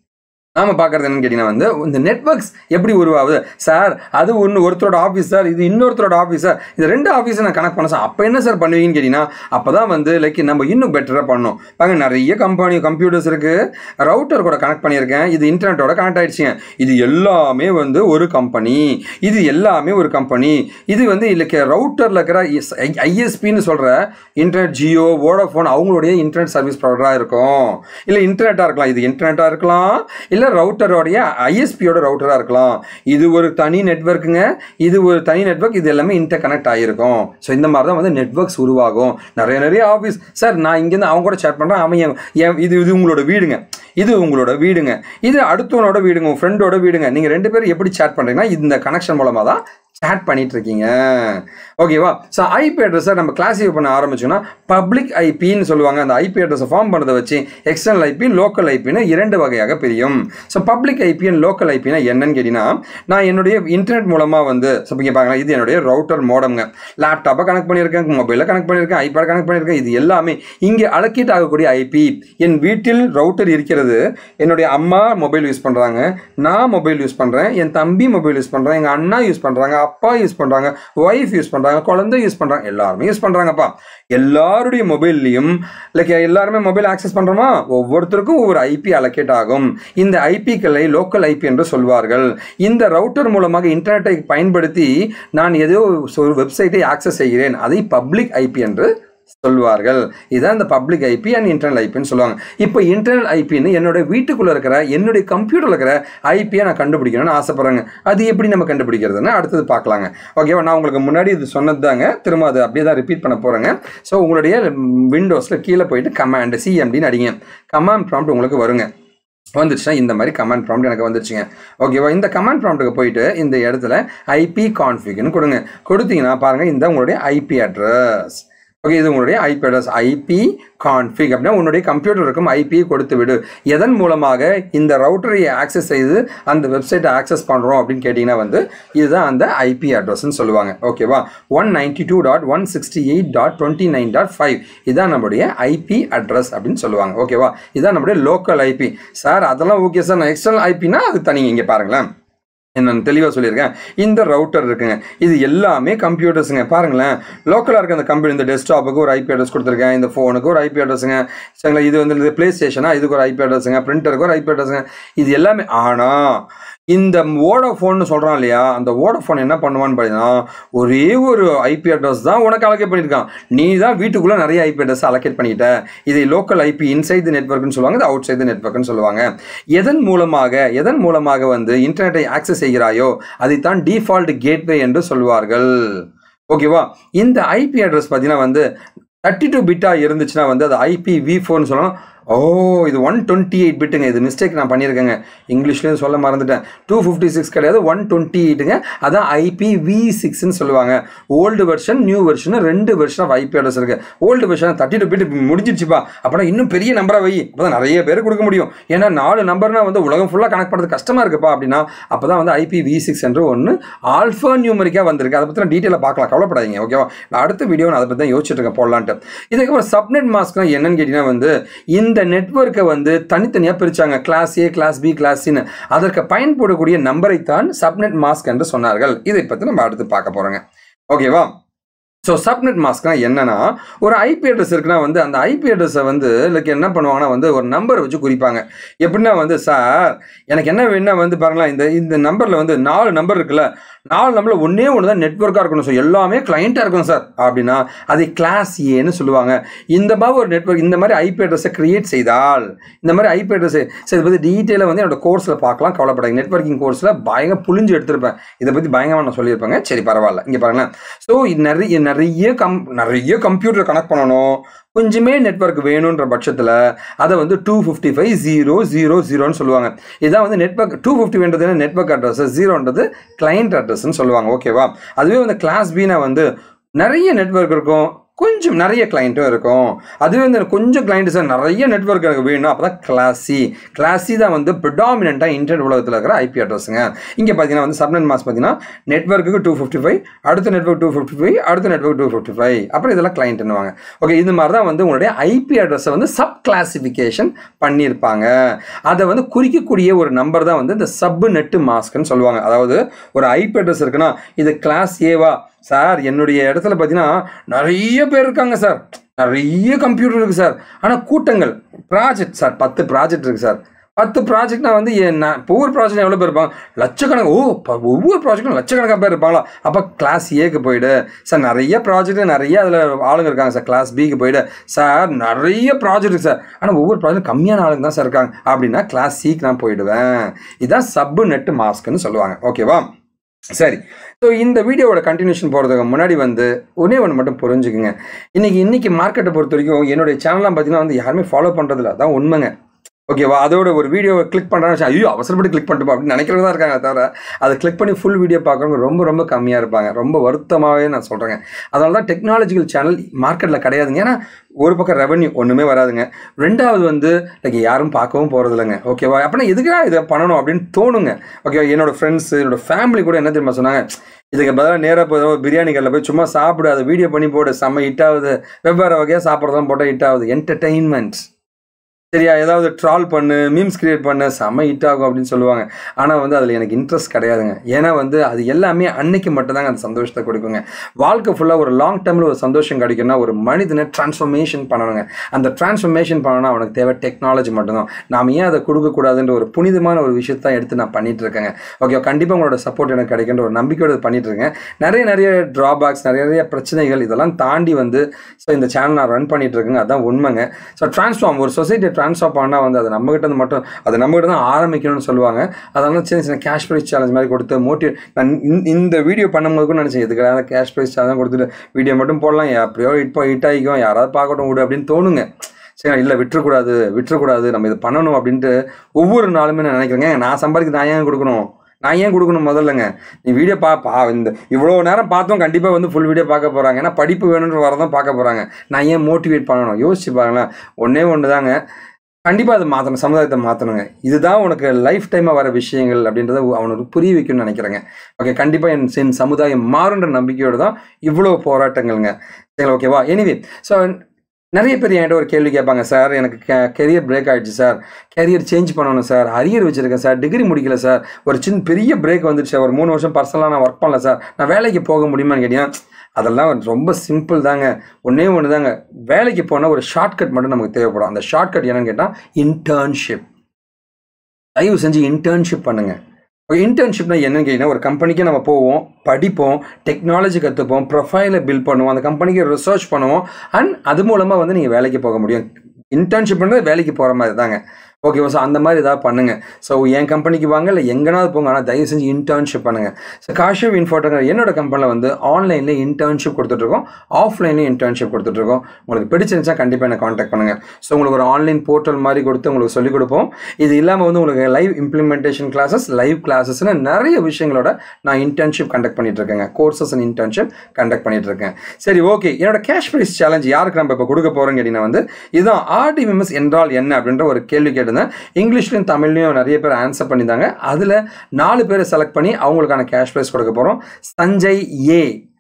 நாம பார்க்கறது என்னன்னு கேட்டிங்கன்னா வந்து இந்த நெட்ஒர்க்ஸ் எப்படி உருவாகுது சார் அது ஒன்று ஒருத்தரோட ஆஃபீஸ் சார் இது இன்னொருத்தரோட ஆஃபீஸ் சார் இது ரெண்டு ஆஃபீஸை நான் கனெக்ட் பண்ண சார் அப்போ என்ன சார் பண்ணுவீங்கன்னு கேட்டிங்கன்னா அப்போ தான் வந்து லைக் நம்ம இன்னும் பெட்டராக பண்ணணும் பாருங்க நிறைய கம்பெனி கம்ப்யூட்டர்ஸ் இருக்குது ரவுட்டர் கூட கனெக்ட் பண்ணியிருக்கேன் இது இன்டர்நெட்டோட கனெக்ட் ஆயிடுச்சுங்க இது எல்லாமே வந்து ஒரு கம்பெனி இது எல்லாமே ஒரு கம்பெனி இது வந்து லைக் ரவுட்டரில் இருக்கிற ஐஎஸ்பின்னு சொல்கிற இன்டர்நெட் ஜியோ வோடஃபோன் அவங்களுடைய இன்டர்நெட் சர்வீஸ் ப்ரொவைடராக இருக்கும் இல்லை இன்டர்நெட்டாக இருக்கலாம் இது இன்டர்நெட்டாக இருக்கலாம் இல்லை ரவுட்டரோடைய ஐஎஸ்பியோட ரவுட்டராக இருக்கலாம் இது ஒரு தனி நெட்ஒர்க்குங்க இது ஒரு தனி நெட்ஒர்க் இது எல்லாமே இன்டர் கனெக்ட் ஆகிருக்கும் ஸோ இந்த மாதிரி தான் வந்து நெட்ஒர்க்ஸ் உருவாகும் நிறைய நிறைய ஆஃபீஸ் சார் நான் இங்கேருந்து அவங்க கூட சேட் பண்ணுறேன் அவன் என் என் இது இது உங்களோட வீடுங்க இது உங்களோட வீடுங்க இது அடுத்தவனோட வீடுங்க உங்கள் ஃப்ரெண்டோட வீடுங்க நீங்கள் ரெண்டு பேரும் எப்படி சேட் பண்ணுறீங்கன்னா இந்த கனெக்ஷன் மூலமாக தான் சேட் பண்ணிட்டு இருக்கீங்க ஓகேவா ஸோ ஐபி அட்ரஸை நம்ம கிளாஸிஃபை பண்ண ஆரம்பிச்சோம்னா பப்ளிக் ஐபின்னு சொல்லுவாங்க அந்த ஐபி அட்ரஸை ஃபார்ம் பண்ணதை வச்சு எக்ஸ்டர்னல் ஐபி லோக்கல் ஐபின்னு இரண்டு வகையாக பிரியும் so public IP and local ஐபினா என்னன்னு கேட்டிங்கன்னா நான் என்னுடைய இன்டர்நெட் மூலமாக வந்து ஸோ இங்கே பாருங்க இது என்னுடைய ரவுட்டர் மோடம்ங்க லேப்டாப்பை கனெக்ட் பண்ணியிருக்கேன் மொபைலில் கனெக்ட் பண்ணியிருக்கேன் ஐபேட் கனெக்ட் பண்ணியிருக்கேன் இது எல்லாமே இங்கே அலக்கீட் ஆகக்கூடிய ஐபி என் வீட்டில் ரவுட்டர் இருக்கிறது என்னுடைய அம்மா மொபைல் யூஸ் பண்ணுறாங்க நான் மொபைல் யூஸ் பண்ணுறேன் என் தம்பி மொபைல் யூஸ் பண்ணுறேன் எங்கள் அண்ணா யூஸ் பண்ணுறாங்க அப்பா யூஸ் பண்ணுறாங்க ஒய்ஃப் யூஸ் பண்ணுறாங்க குழந்தை யூஸ் பண்ணுறாங்க எல்லாருமே யூஸ் பண்ணுறாங்கப்பா எல்லாருடைய மொபைல்லையும் லைக் எல்லாருமே மொபைல் ஆக்சஸ் பண்ணுறோமா ஒவ்வொருத்தருக்கும் ஒவ்வொரு ஐபி அலோகேட் ஆகும் இந்த ஐபிக்களை லோக்கல் ஐபி என்று சொல்வார்கள் இந்த ரவுட்டர் மூலமாக இன்டர்நெட்டை பயன்படுத்தி நான் ஏதோ ஒரு வெப்சைட்டை ஆக்சஸ் செய்கிறேன் அதை பப்ளிக் ஐபி என்று சொல்வார்கள் இதான் இந்த பப்ளிக் ஐபி அண்ட் இன்டர்னல் ஐபின்னு சொல்லுவாங்க இப்போ இன்டர்னல் ஐபின்னு என்னோட வீட்டுக்குள்ளே இருக்கிற என்னுடைய கம்ப்யூட்டரில் இருக்கிற ஐபியை நான் கண்டுபிடிக்கணும்னு ஆசைப்பட்றேங்க அது எப்படி நம்ம கண்டுபிடிக்கிறதுன்னு அடுத்தது பார்க்கலாங்க ஓகேவா நான் உங்களுக்கு முன்னாடி இது சொன்னது தாங்க திரும்ப அது அப்படியே தான் ரிப்பீட் பண்ண போகிறேங்க ஸோ உங்களுடைய விண்டோஸில் கீழே போயிட்டு கமாண்ட் சிஎம்டின்னு அடிங்க கமாண்ட் ப்ராம்ப்ட் உங்களுக்கு வருங்க வந்துச்சுன்னா இந்த மாதிரி கமாண்ட் ப்ராம்ப்ட் எனக்கு வந்துருச்சுங்க ஓகேவா இந்த கமாண்ட் ப்ராம்ப்ட்டுக்கு போயிட்டு இந்த இடத்துல ஐபி கான்ஃபிக்னு கொடுங்க கொடுத்தீங்கன்னா பாருங்கள் இந்த உங்களுடைய ஐபி அட்ரஸ் ஓகே இது உங்களுடைய ஐபி அட்ரஸ் ஐபி கான்ஃபிக் அப்படின்னா உன்னுடைய கம்ப்யூட்டர் இருக்கும் ஐபியை கொடுத்து விடு எதன் மூலமாக இந்த ரவுட்டரை ஆக்சஸ் செய்து அந்த வெப்சைட்டை ஆக்சஸ் பண்ணுறோம் அப்படின்னு கேட்டிங்கன்னா வந்து இதுதான் அந்த ஐபி அட்ரஸ்ன்னு சொல்லுவாங்க ஓகேவா one ninety two dot one sixty eight dot twenty nine dot five இதுதான் நம்மளுடைய ஐபி அட்ரஸ் அப்படின்னு சொல்லுவாங்க ஓகேவா இதுதான் நம்மளுடைய லோக்கல் ஐபி சார் அதெல்லாம் ஓகே சார் நான் எக்ஸ்டர்னல் ஐபினா அது தனிங்க இங்கே பாருங்களேன் நான் தெளிவாக சொல்லியிருக்கேன் இந்த ரவுட்டர் இருக்குங்க இது எல்லாமே கம்ப்யூட்டர்ஸுங்க பாருங்களேன் லோக்கலாக இருக்க அந்த கம்ப்யூட்டர் இந்த டெஸ்க்டாப்புக்கு ஒரு ஐபி அட்ரஸ் கொடுத்துருக்கேன் இந்த ஃபோனுக்கு ஒரு ஐபி அட்ரஸுங்க சரிங்களா இது வந்து இந்த ப்ளே ஸ்டேஷனா இதுக்கு ஒரு ஐபி அட்ரஸுங்க பிரிண்டருக்கு ஒரு ஐபி அட்ரஸுங்க இது எல்லாமே ஆனால் இந்த வோடாஃபோன்னு சொல்கிறான் இல்லையா அந்த வோடாஃபோன் என்ன பண்ணுவான்னு பார்த்தீங்கன்னா ஒரே ஒரு ஐபி அட்ரஸ் தான் உனக்கு அலோகேட் பண்ணியிருக்கான் நீ தான் வீட்டுக்குள்ளே நிறைய ஐபி அட்ரஸ் அலோகேட் பண்ணிட்ட இது லோக்கல் ஐபி இன்சைட் தி நெட்ஒர்க்னு சொல்லுவாங்க இது அவுட் சைட் தி நெட்ஒர்க்னு சொல்லுவாங்க எதன் மூலமாக எதன் மூலமாக வந்து இன்டர்நெட்டை ஆக்சஸ் செய்கிறாயோ அதைத்தான் டிஃபால்ட் கேட்வே என்று சொல்வார்கள் ஓகேவா இந்த ஐபி அட்ரஸ் பார்த்தீங்கன்னா வந்து தேர்ட்டி டூ பிட்டாக இருந்துச்சுன்னா வந்து அது ஐபி வி ஃபோர்னு சொல்லலாம் ஓ இது ஒன் டுவெண்ட்டி எயிட் பிட்டுங்க இது மிஸ்டேக் நான் பண்ணியிருக்கேங்க இங்கிலீஷ்லேயும் சொல்ல மறந்துட்டேன் டூ ஃபிஃப்டி சிக்ஸ் கிடையாது ஒன் டுவெண்ட்டி எயிட்டுங்க அதான் ஐபி வி சிக்ஸ்னு சொல்லுவாங்க ஓல்டு வெர்ஷன் நியூ வெர்ஷன் ரெண்டு வெர்ஷன் ஆஃப் ஐபி அட்ரஸ் இருக்குது old version thirty two bit முடிஞ்சிருச்சுப்பா அப்படின்னா இன்னும் பெரிய நம்பராக வை அப்போ தான் நிறைய பேர் கொடுக்க முடியும் ஏன்னா நாலு நம்பர்னா வந்து உலகம் ஃபுல்லாக கனெக்ட் பண்ணுறது கஷ்டமாக இருக்குப்பா அப்படின்னா அப்போ தான் வந்து ஐபி வி சிக்ஸ் என்று ஒன்று ஆல்ஃபா நியூமரிக்காக வந்திருக்கு அதை பற்றி டீட்டெயிலாக பார்க்கலாம் கவலைப்படாதீங்க ஓகேவா நான் அடுத்த வீடியோ நான் அதை பற்றி தான் யோசிச்சுட்டு இருக்கேன் போடலான்ட்டு இதுக்கப்புறம் சப்நெட் மாஸ்க்னா என்னன்னு கேட்டிங்கன்னா வந்து இந்த நெட்ஒர்க்கை வந்து தனித்தனியாக பிரித்தாங்க class A class B class சின்னு அதற்கு பயன்படக்கூடிய நம்பரை தான் சப்நெட் மாஸ்க் என்று சொன்னார்கள் இதை பற்றி நம்ம அடுத்து பார்க்க போகிறோங்க ஓகேவா ஸோ சப்நெட் மாஸ்க்னா என்னன்னா ஒரு ஐபி அட்ரஸ் இருக்குன்னா வந்து அந்த ஐபி அட்ரஸை வந்து லைக் என்ன பண்ணுவாங்கன்னா வந்து ஒரு நம்பர் வச்சு குறிப்பாங்க எப்படின்னா வந்து சார் எனக்கு என்ன வேணும்னா வந்து பாருங்களேன் இந்த இந்த நம்பரில் வந்து நாலு நம்பர் இருக்குல்ல நாலு நம்பரில் ஒன்றே ஒன்று தான் நெட்ஒர்க்காக இருக்கணும் ஸோ எல்லாமே கிளைண்ட்டாக இருக்கணும் சார் அப்படின்னா அதை கிளாஸ் ஏன்னு சொல்லுவாங்க இந்த மாதிரி ஒரு நெட்ஒர்க் இந்த மாதிரி ஐபி அட்ரஸை கிரியேட் செய்தால் இந்த மாதிரி ஐபி அட்ரஸ் சரி இதை பற்றி டீட்டெயிலாக வந்து என்னோட கோர்ஸில் பார்க்கலாம் கவலைப்படாங்க நெட்ஒர்க்கிங் கோர்ஸில் பயங்கர புளிஞ்சு எடுத்திருப்பேன் இதை பற்றி பயங்கரமாக நான் சொல்லியிருப்பேங்க சரி பரவாயில்ல இங்கே பாருங்களேன் ஸோ நிறைய நிறைய கம் நிறைய கம்ப்யூட்டர் கனெக்ட் பண்ணணும் கொஞ்சமே நெட்ஒர்க் வேணுன்ற பட்சத்தில் அதை வந்து two fifty five zero zero ஜீரோன்னு சொல்லுவாங்க இதான் வந்து நெட்ஒர்க் டூ ஃபிஃப்டி வேண்டது நெட்ஒர்க் அட்ரஸ் ஜீரோன்றது கிளைண்ட் அட்ரஸ்ன்னு சொல்லுவாங்க ஓகேவா அதுவே வந்து கிளாஸ் பினா வந்து நிறைய நெட்ஒர்க் இருக்கும் கொஞ்சம் நிறைய கிளைண்ட்டும் இருக்கும் அதுவே வந்து கொஞ்சம் கிளைண்ட் சார் நிறைய நெட்ஒர்க் எனக்கு வேணும் அப்போ தான் கிளாசி கிளாசி தான் வந்து ப்ரிடாமினண்ட்டாக இன்டர்நெட் உலகத்தில் இருக்கிற ஐபி அட்ரஸுங்க இங்கே பார்த்தீங்கன்னா வந்து சப்நெட் மாஸ் பார்த்தீங்கன்னா நெட்ஒர்க்குக்கு டூ ஃபிஃப்டி ஃபைவ் அடுத்த நெட்ஒர்க் டூ ஃபிஃப்டி ஃபைவ் அடுத்த நெட்ஒர்க் டூ ஃபிஃப்டி ஃபைவ் அப்புறம் இதெல்லாம் கிளைண்ட்னுவாங்க ஓகே இது மாதிரி தான் வந்து உங்களுடைய ஐபி அட்ரஸை வந்து சப் கிளாசிஃபிகேஷன் பண்ணியிருப்பாங்க அதை வந்து குறிக்கக்கூடிய ஒரு நம்பர் தான் வந்து இந்த சப் நெட்டு மாஸ்க்னு சொல்லுவாங்க அதாவது ஒரு ஐபி அட்ரஸ் இருக்குன்னா இது கிளாஸ் ஏவா சார் என்னுடைய இடத்துல பார்த்தீங்கன்னா நிறைய பேர் இருக்காங்க சார் நிறைய கம்ப்யூட்டர் இருக்குது சார் ஆனால் கூட்டங்கள் ப்ராஜெக்ட் சார் பத்து ப்ராஜெக்ட் இருக்குது சார் பத்து ப்ராஜெக்ட்னா வந்து என்ன ஒவ்வொரு ப்ராஜெக்ட் எவ்வளோ பேர் இருப்பாங்க லட்சக்கணக்கு ஓ ப- ஒவ்வொரு ப்ராஜெக்டும் லட்சக்கணக்காக பேர் இருப்பாங்களா அப்போ கிளாஸ் ஏக்கு போயிடு சார் நிறைய ப்ராஜெக்ட் நிறைய அதில் ஆளுங்க இருக்காங்க சார் கிளாஸ் பிக்கு போயிடு சார் நிறைய ப்ராஜெக்ட் இருக்கு சார் ஆனால் ஒவ்வொரு ப்ராஜெக்ட் கம்மியான ஆளுங்க தான் சார் இருக்காங்க அப்படின்னா கிளாஸ் சிக்கு நான் போயிடுவேன் இதான் சப்பு நெட்டு மாஸ்க்னு சொல்லுவாங்க ஓகேவா சரி ஸோ இந்த வீடியோவோட கண்டினியூஷன் போகிறதுக்கு முன்னாடி வந்து ஒன்றே ஒன்று மட்டும் புரிஞ்சுக்குங்க இன்னைக்கு இன்னைக்கு மார்க்கெட்டை பொறுத்த வரைக்கும் என்னுடைய சேனல்லாம் பார்த்தீங்கன்னா வந்து யாருமே ஃபாலோ பண்ணுறதில்ல அதான் உண்மைங்க ஓகேவா அதோட ஒரு வீடியோவை கிளிக் பண்ணுறான்னு ஐயோ அவசரப்பட்டு கிளிக் பண்ணிட்டு அப்படின்னு நினைக்கிறவங்க தான் இருக்காங்க தவிர அதை கிளிக் பண்ணி ஃபுல் வீடியோ பார்க்குறவங்க ரொம்ப ரொம்ப கம்மியாக இருப்பாங்க ரொம்ப வருத்தமாகவே நான் சொல்கிறேங்க அதனால தான் டெக்னாலஜிக்கல் சேனல் மார்க்கெட்டில் கிடையாதுங்க ஏன்னா ஒரு பக்கம் ரெவன்யூ ஒன்றுமே வராதுங்க ரெண்டாவது வந்து லைக் யாரும் பார்க்கவும் போகிறது இல்லைங்க ஓகேவா அப்படின்னா எதுக்காக இதை பண்ணணும் அப்படின்னு தோணுங்க ஓகேவா என்னோட ஃப்ரெண்ட்ஸ் என்னோட ஃபேமிலி கூட என்ன தெரியுமா சொன்னாங்க இதுக்கு பதிலாக நேராக போய் பிரியாணி கடையில் போய் சும்மா சாப்பிடு அதை வீடியோ பண்ணி போடு செம்ம ஹிட் ஆகுது வெவ்வேறு வகையாக சாப்பிட்றதெல்லாம் போட்டால் ஹிட் ஆகுது என்டர்டெயின்மெண்ட் சரியா ஏதாவது ட்ரால் பண்ணு மீம்ஸ் கிரியேட் பண்ணு செம்ம ஹிட் ஆகும் அப்படின்னு சொல்லுவாங்க ஆனால் வந்து அதில் எனக்கு இன்ட்ரெஸ்ட் கிடையாதுங்க ஏன்னா வந்து அது எல்லாமே அன்னைக்கு மட்டும்தாங்க அந்த சந்தோஷத்தை கொடுக்குங்க வாழ்க்கை ஃபுல்லாக ஒரு லாங் டேர்மில் ஒரு சந்தோஷம் கிடைக்கும்னா ஒரு மனிதனை டிரான்ஸ்ஃபர்மேஷன் பண்ணணுங்க அந்த டிரான்ஸ்ஃபர்மேஷன் பண்ணணும்னா அவனுக்கு தேவை டெக்னாலஜி மட்டும்தான் நாம் ஏன் அதை கொடுக்கக்கூடாதுன்ற ஒரு புனிதமான ஒரு விஷயத்தை தான் எடுத்து நான் பண்ணிட்டு இருக்கேங்க ஓகே கண்டிப்பாக உங்களோட சப்போர்ட் எனக்கு கிடைக்கின்ற ஒரு நம்பிக்கையோட இது பண்ணிட்டு இருக்கேன் நிறைய நிறைய ட்ராபேக்ஸ் நிறைய நிறைய பிரச்சனைகள் இதெல்லாம் தாண்டி வந்து ஸோ இந்த சேனல் நான் ரன் பண்ணிட்டு இருக்கேங்க அதான் உண்மைங்க ஸோ ட்ரான்ஸ்ஃபார்ம் ஒரு சொசைட்டியை ட்ரான்ஸ்ஃபார்ம் பண்ணால் வந்து அது நம்மகிட்ட இருந்து மட்டும் அது நம்மகிட்ட தான் ஆரம்பிக்கணும்னு சொல்லுவாங்க அதனால சின்ன சின்ன கேஷ் ப்ரைஸ் சேலஞ்ச் மாதிரி கொடுத்து மோட்டிவ் நான் இந்த- இந்த வீடியோ பண்ணும்போது கூட நினச்சேன் இதுக்காக கேஷ் ப்ரைஸ் சேலஞ்ச் கொடுத்துட்டு வீடியோ மட்டும் போடலாம் எப்படியோ இப்போ ஹிட் ஆகிக்கும் யாராவது பார்க்கட்டும் விடு அப்படின்னு தோணுங்க சரி இல்லை விட்டுறக்கூடாது விட்டுறக்கூடாது நம்ம இது பண்ணணும் அப்படின்ட்டு ஒவ்வொரு நாளுமே நான் நினைக்கிறேங்க நான் சம்பாதிக்க நான் ஏன் கொடுக்கணும் நான் ஏன் கொடுக்கணும் முதல்லங்க நீ வீடியோ பா பா இந்த இவ்வளோ நேரம் பார்த்தோம் கண்டிப்பாக வந்து ஃபுல் வீடியோ பார்க்க போகிறாங்க ஏன்னா படிப்பு வேணுன்ற வரதான் பார்க்க போகிறாங்க நான் ஏன் மோட்டிவேட் பண்ணணும் யோசிச்சு பாருங்களேன் ஒன்றே ஒன்று தாங்க கண்டிப்பாக அதை மாற்றணும் சமுதாயத்தை மாற்றணுங்க இதுதான் உனக்கு லைஃப் டைமாக வர விஷயங்கள் அப்படின்றத அவனுக்கு புரிய வைக்கணும்னு நினைக்கிறேங்க ஓகே கண்டிப்பாக என் என் சமுதாயம் மாறுன்ற நம்பிக்கையோடு தான் இவ்வளோ போராட்டங்கள்ங்க சரிங்களா ஓகேவா எனிவே ஸோ நிறைய பேர் என்கிட்ட ஒரு கேள்வி கேட்பாங்க சார் எனக்கு கெரியர் பிரேக் ஆயிடுச்சு சார் கெரியர் சேஞ்ச் பண்ணணும் சார் அரியர் வச்சிருக்கேன் சார் டிகிரி முடிக்கல சார் ஒரு சின்ன பெரிய பிரேக் வந்துடுச்சு ஒரு மூணு வருஷம் பர்சனலாக நான் ஒர்க் பண்ணல சார் நான் வேலைக்கு போக முடியுமான்னு கேட்டீங்கன்னா அதெல்லாம் ரொம்ப சிம்பிள் தாங்க ஒன்றே ஒன்று தாங்க வேலைக்கு போனால் ஒரு ஷார்ட்கட் மட்டும் நமக்கு தேவைப்படும் அந்த ஷார்ட்கட் என்னன்னு கேட்டால் இன்டர்ன்ஷிப் தயவு செஞ்சு இன்டர்ன்ஷிப் பண்ணுங்க இன்டர்ன்ஷிப்னா என்னன்னு கேட்டிங்கன்னா ஒரு கம்பெனிக்கு நம்ம போவோம் படிப்போம் டெக்னாலஜி கற்றுப்போம் ப்ரொஃபைலை பில்ட் பண்ணுவோம் அந்த கம்பெனிக்கு ரிசர்ச் பண்ணுவோம் அண்ட் அது மூலமாக வந்து நீங்கள் வேலைக்கு போக முடியும் இன்டர்ன்ஷிப்ன்றது வேலைக்கு போகிற மாதிரி தாங்க ஓகேவா ஸோ அந்த மாதிரி ஏதாவது பண்ணுங்கள் ஸோ என் கம்பெனிக்கு வாங்க இல்லை எங்கேனாவது போங்க ஆனால் தயவு செஞ்சு இன்டர்ன்ஷிப் பண்ணுங்கள் ஸோ காஷிவ் இன்ஃபோட்டோங்கிற என்னோட கம்பெனியில் வந்து ஆன்லைனில் இன்டர்ன்ஷிப் கொடுத்துட்ருக்கோம் ஆஃப்லைன்லேயும் இன்டர்ன்ஷிப் கொடுத்துட்ருக்கோம் உங்களுக்கு பிடிச்சிருந்துச்சா கண்டிப்பாக என்ன காண்டாக்ட் பண்ணுங்கள் ஸோ உங்களுக்கு ஒரு ஆன்லைன் போர்ட்டல் மாதிரி கொடுத்து உங்களுக்கு சொல்லிக் கொடுப்போம் இது இல்லாமல் வந்து உங்களுக்கு லைவ் இம்ப்ளிமெண்டேஷன் கிளாஸஸ் லைவ் கிளாஸஸ்னு நிறைய விஷயங்களோட நான் இன்டர்ன்ஷிப் கண்டக்ட் பண்ணிட்டு இருக்கேங்க கோர்சஸ் அண்ட் இன்டர்ன்ஷிப் கண்டக்ட் பண்ணிட்டு இருக்கேன் சரி ஓகே என்னோட கேஷ் ப்ரைஸ் சேலஞ்ச் யாருக்கு நம்ம இப்போ கொடுக்க போகிறோம் கேட்டிங்கன்னா வந்து இதுதான் ஆர்டிஎம்எஸ் என்றால் என்ன அப்படின்ற ஒரு கேள்வி கேட்டிருந்தேன் இங்கிலீஷ்லையும் தமிழ்லையும் நிறைய பேர் ஆன்சர் பண்ணியிருந்தாங்க அதில் நாலு பேரை செலக்ட் பண்ணி அவங்களுக்கான கேஷ் ப்ரைஸ் கொடுக்க போகிறோம் சஞ்சய் ஏ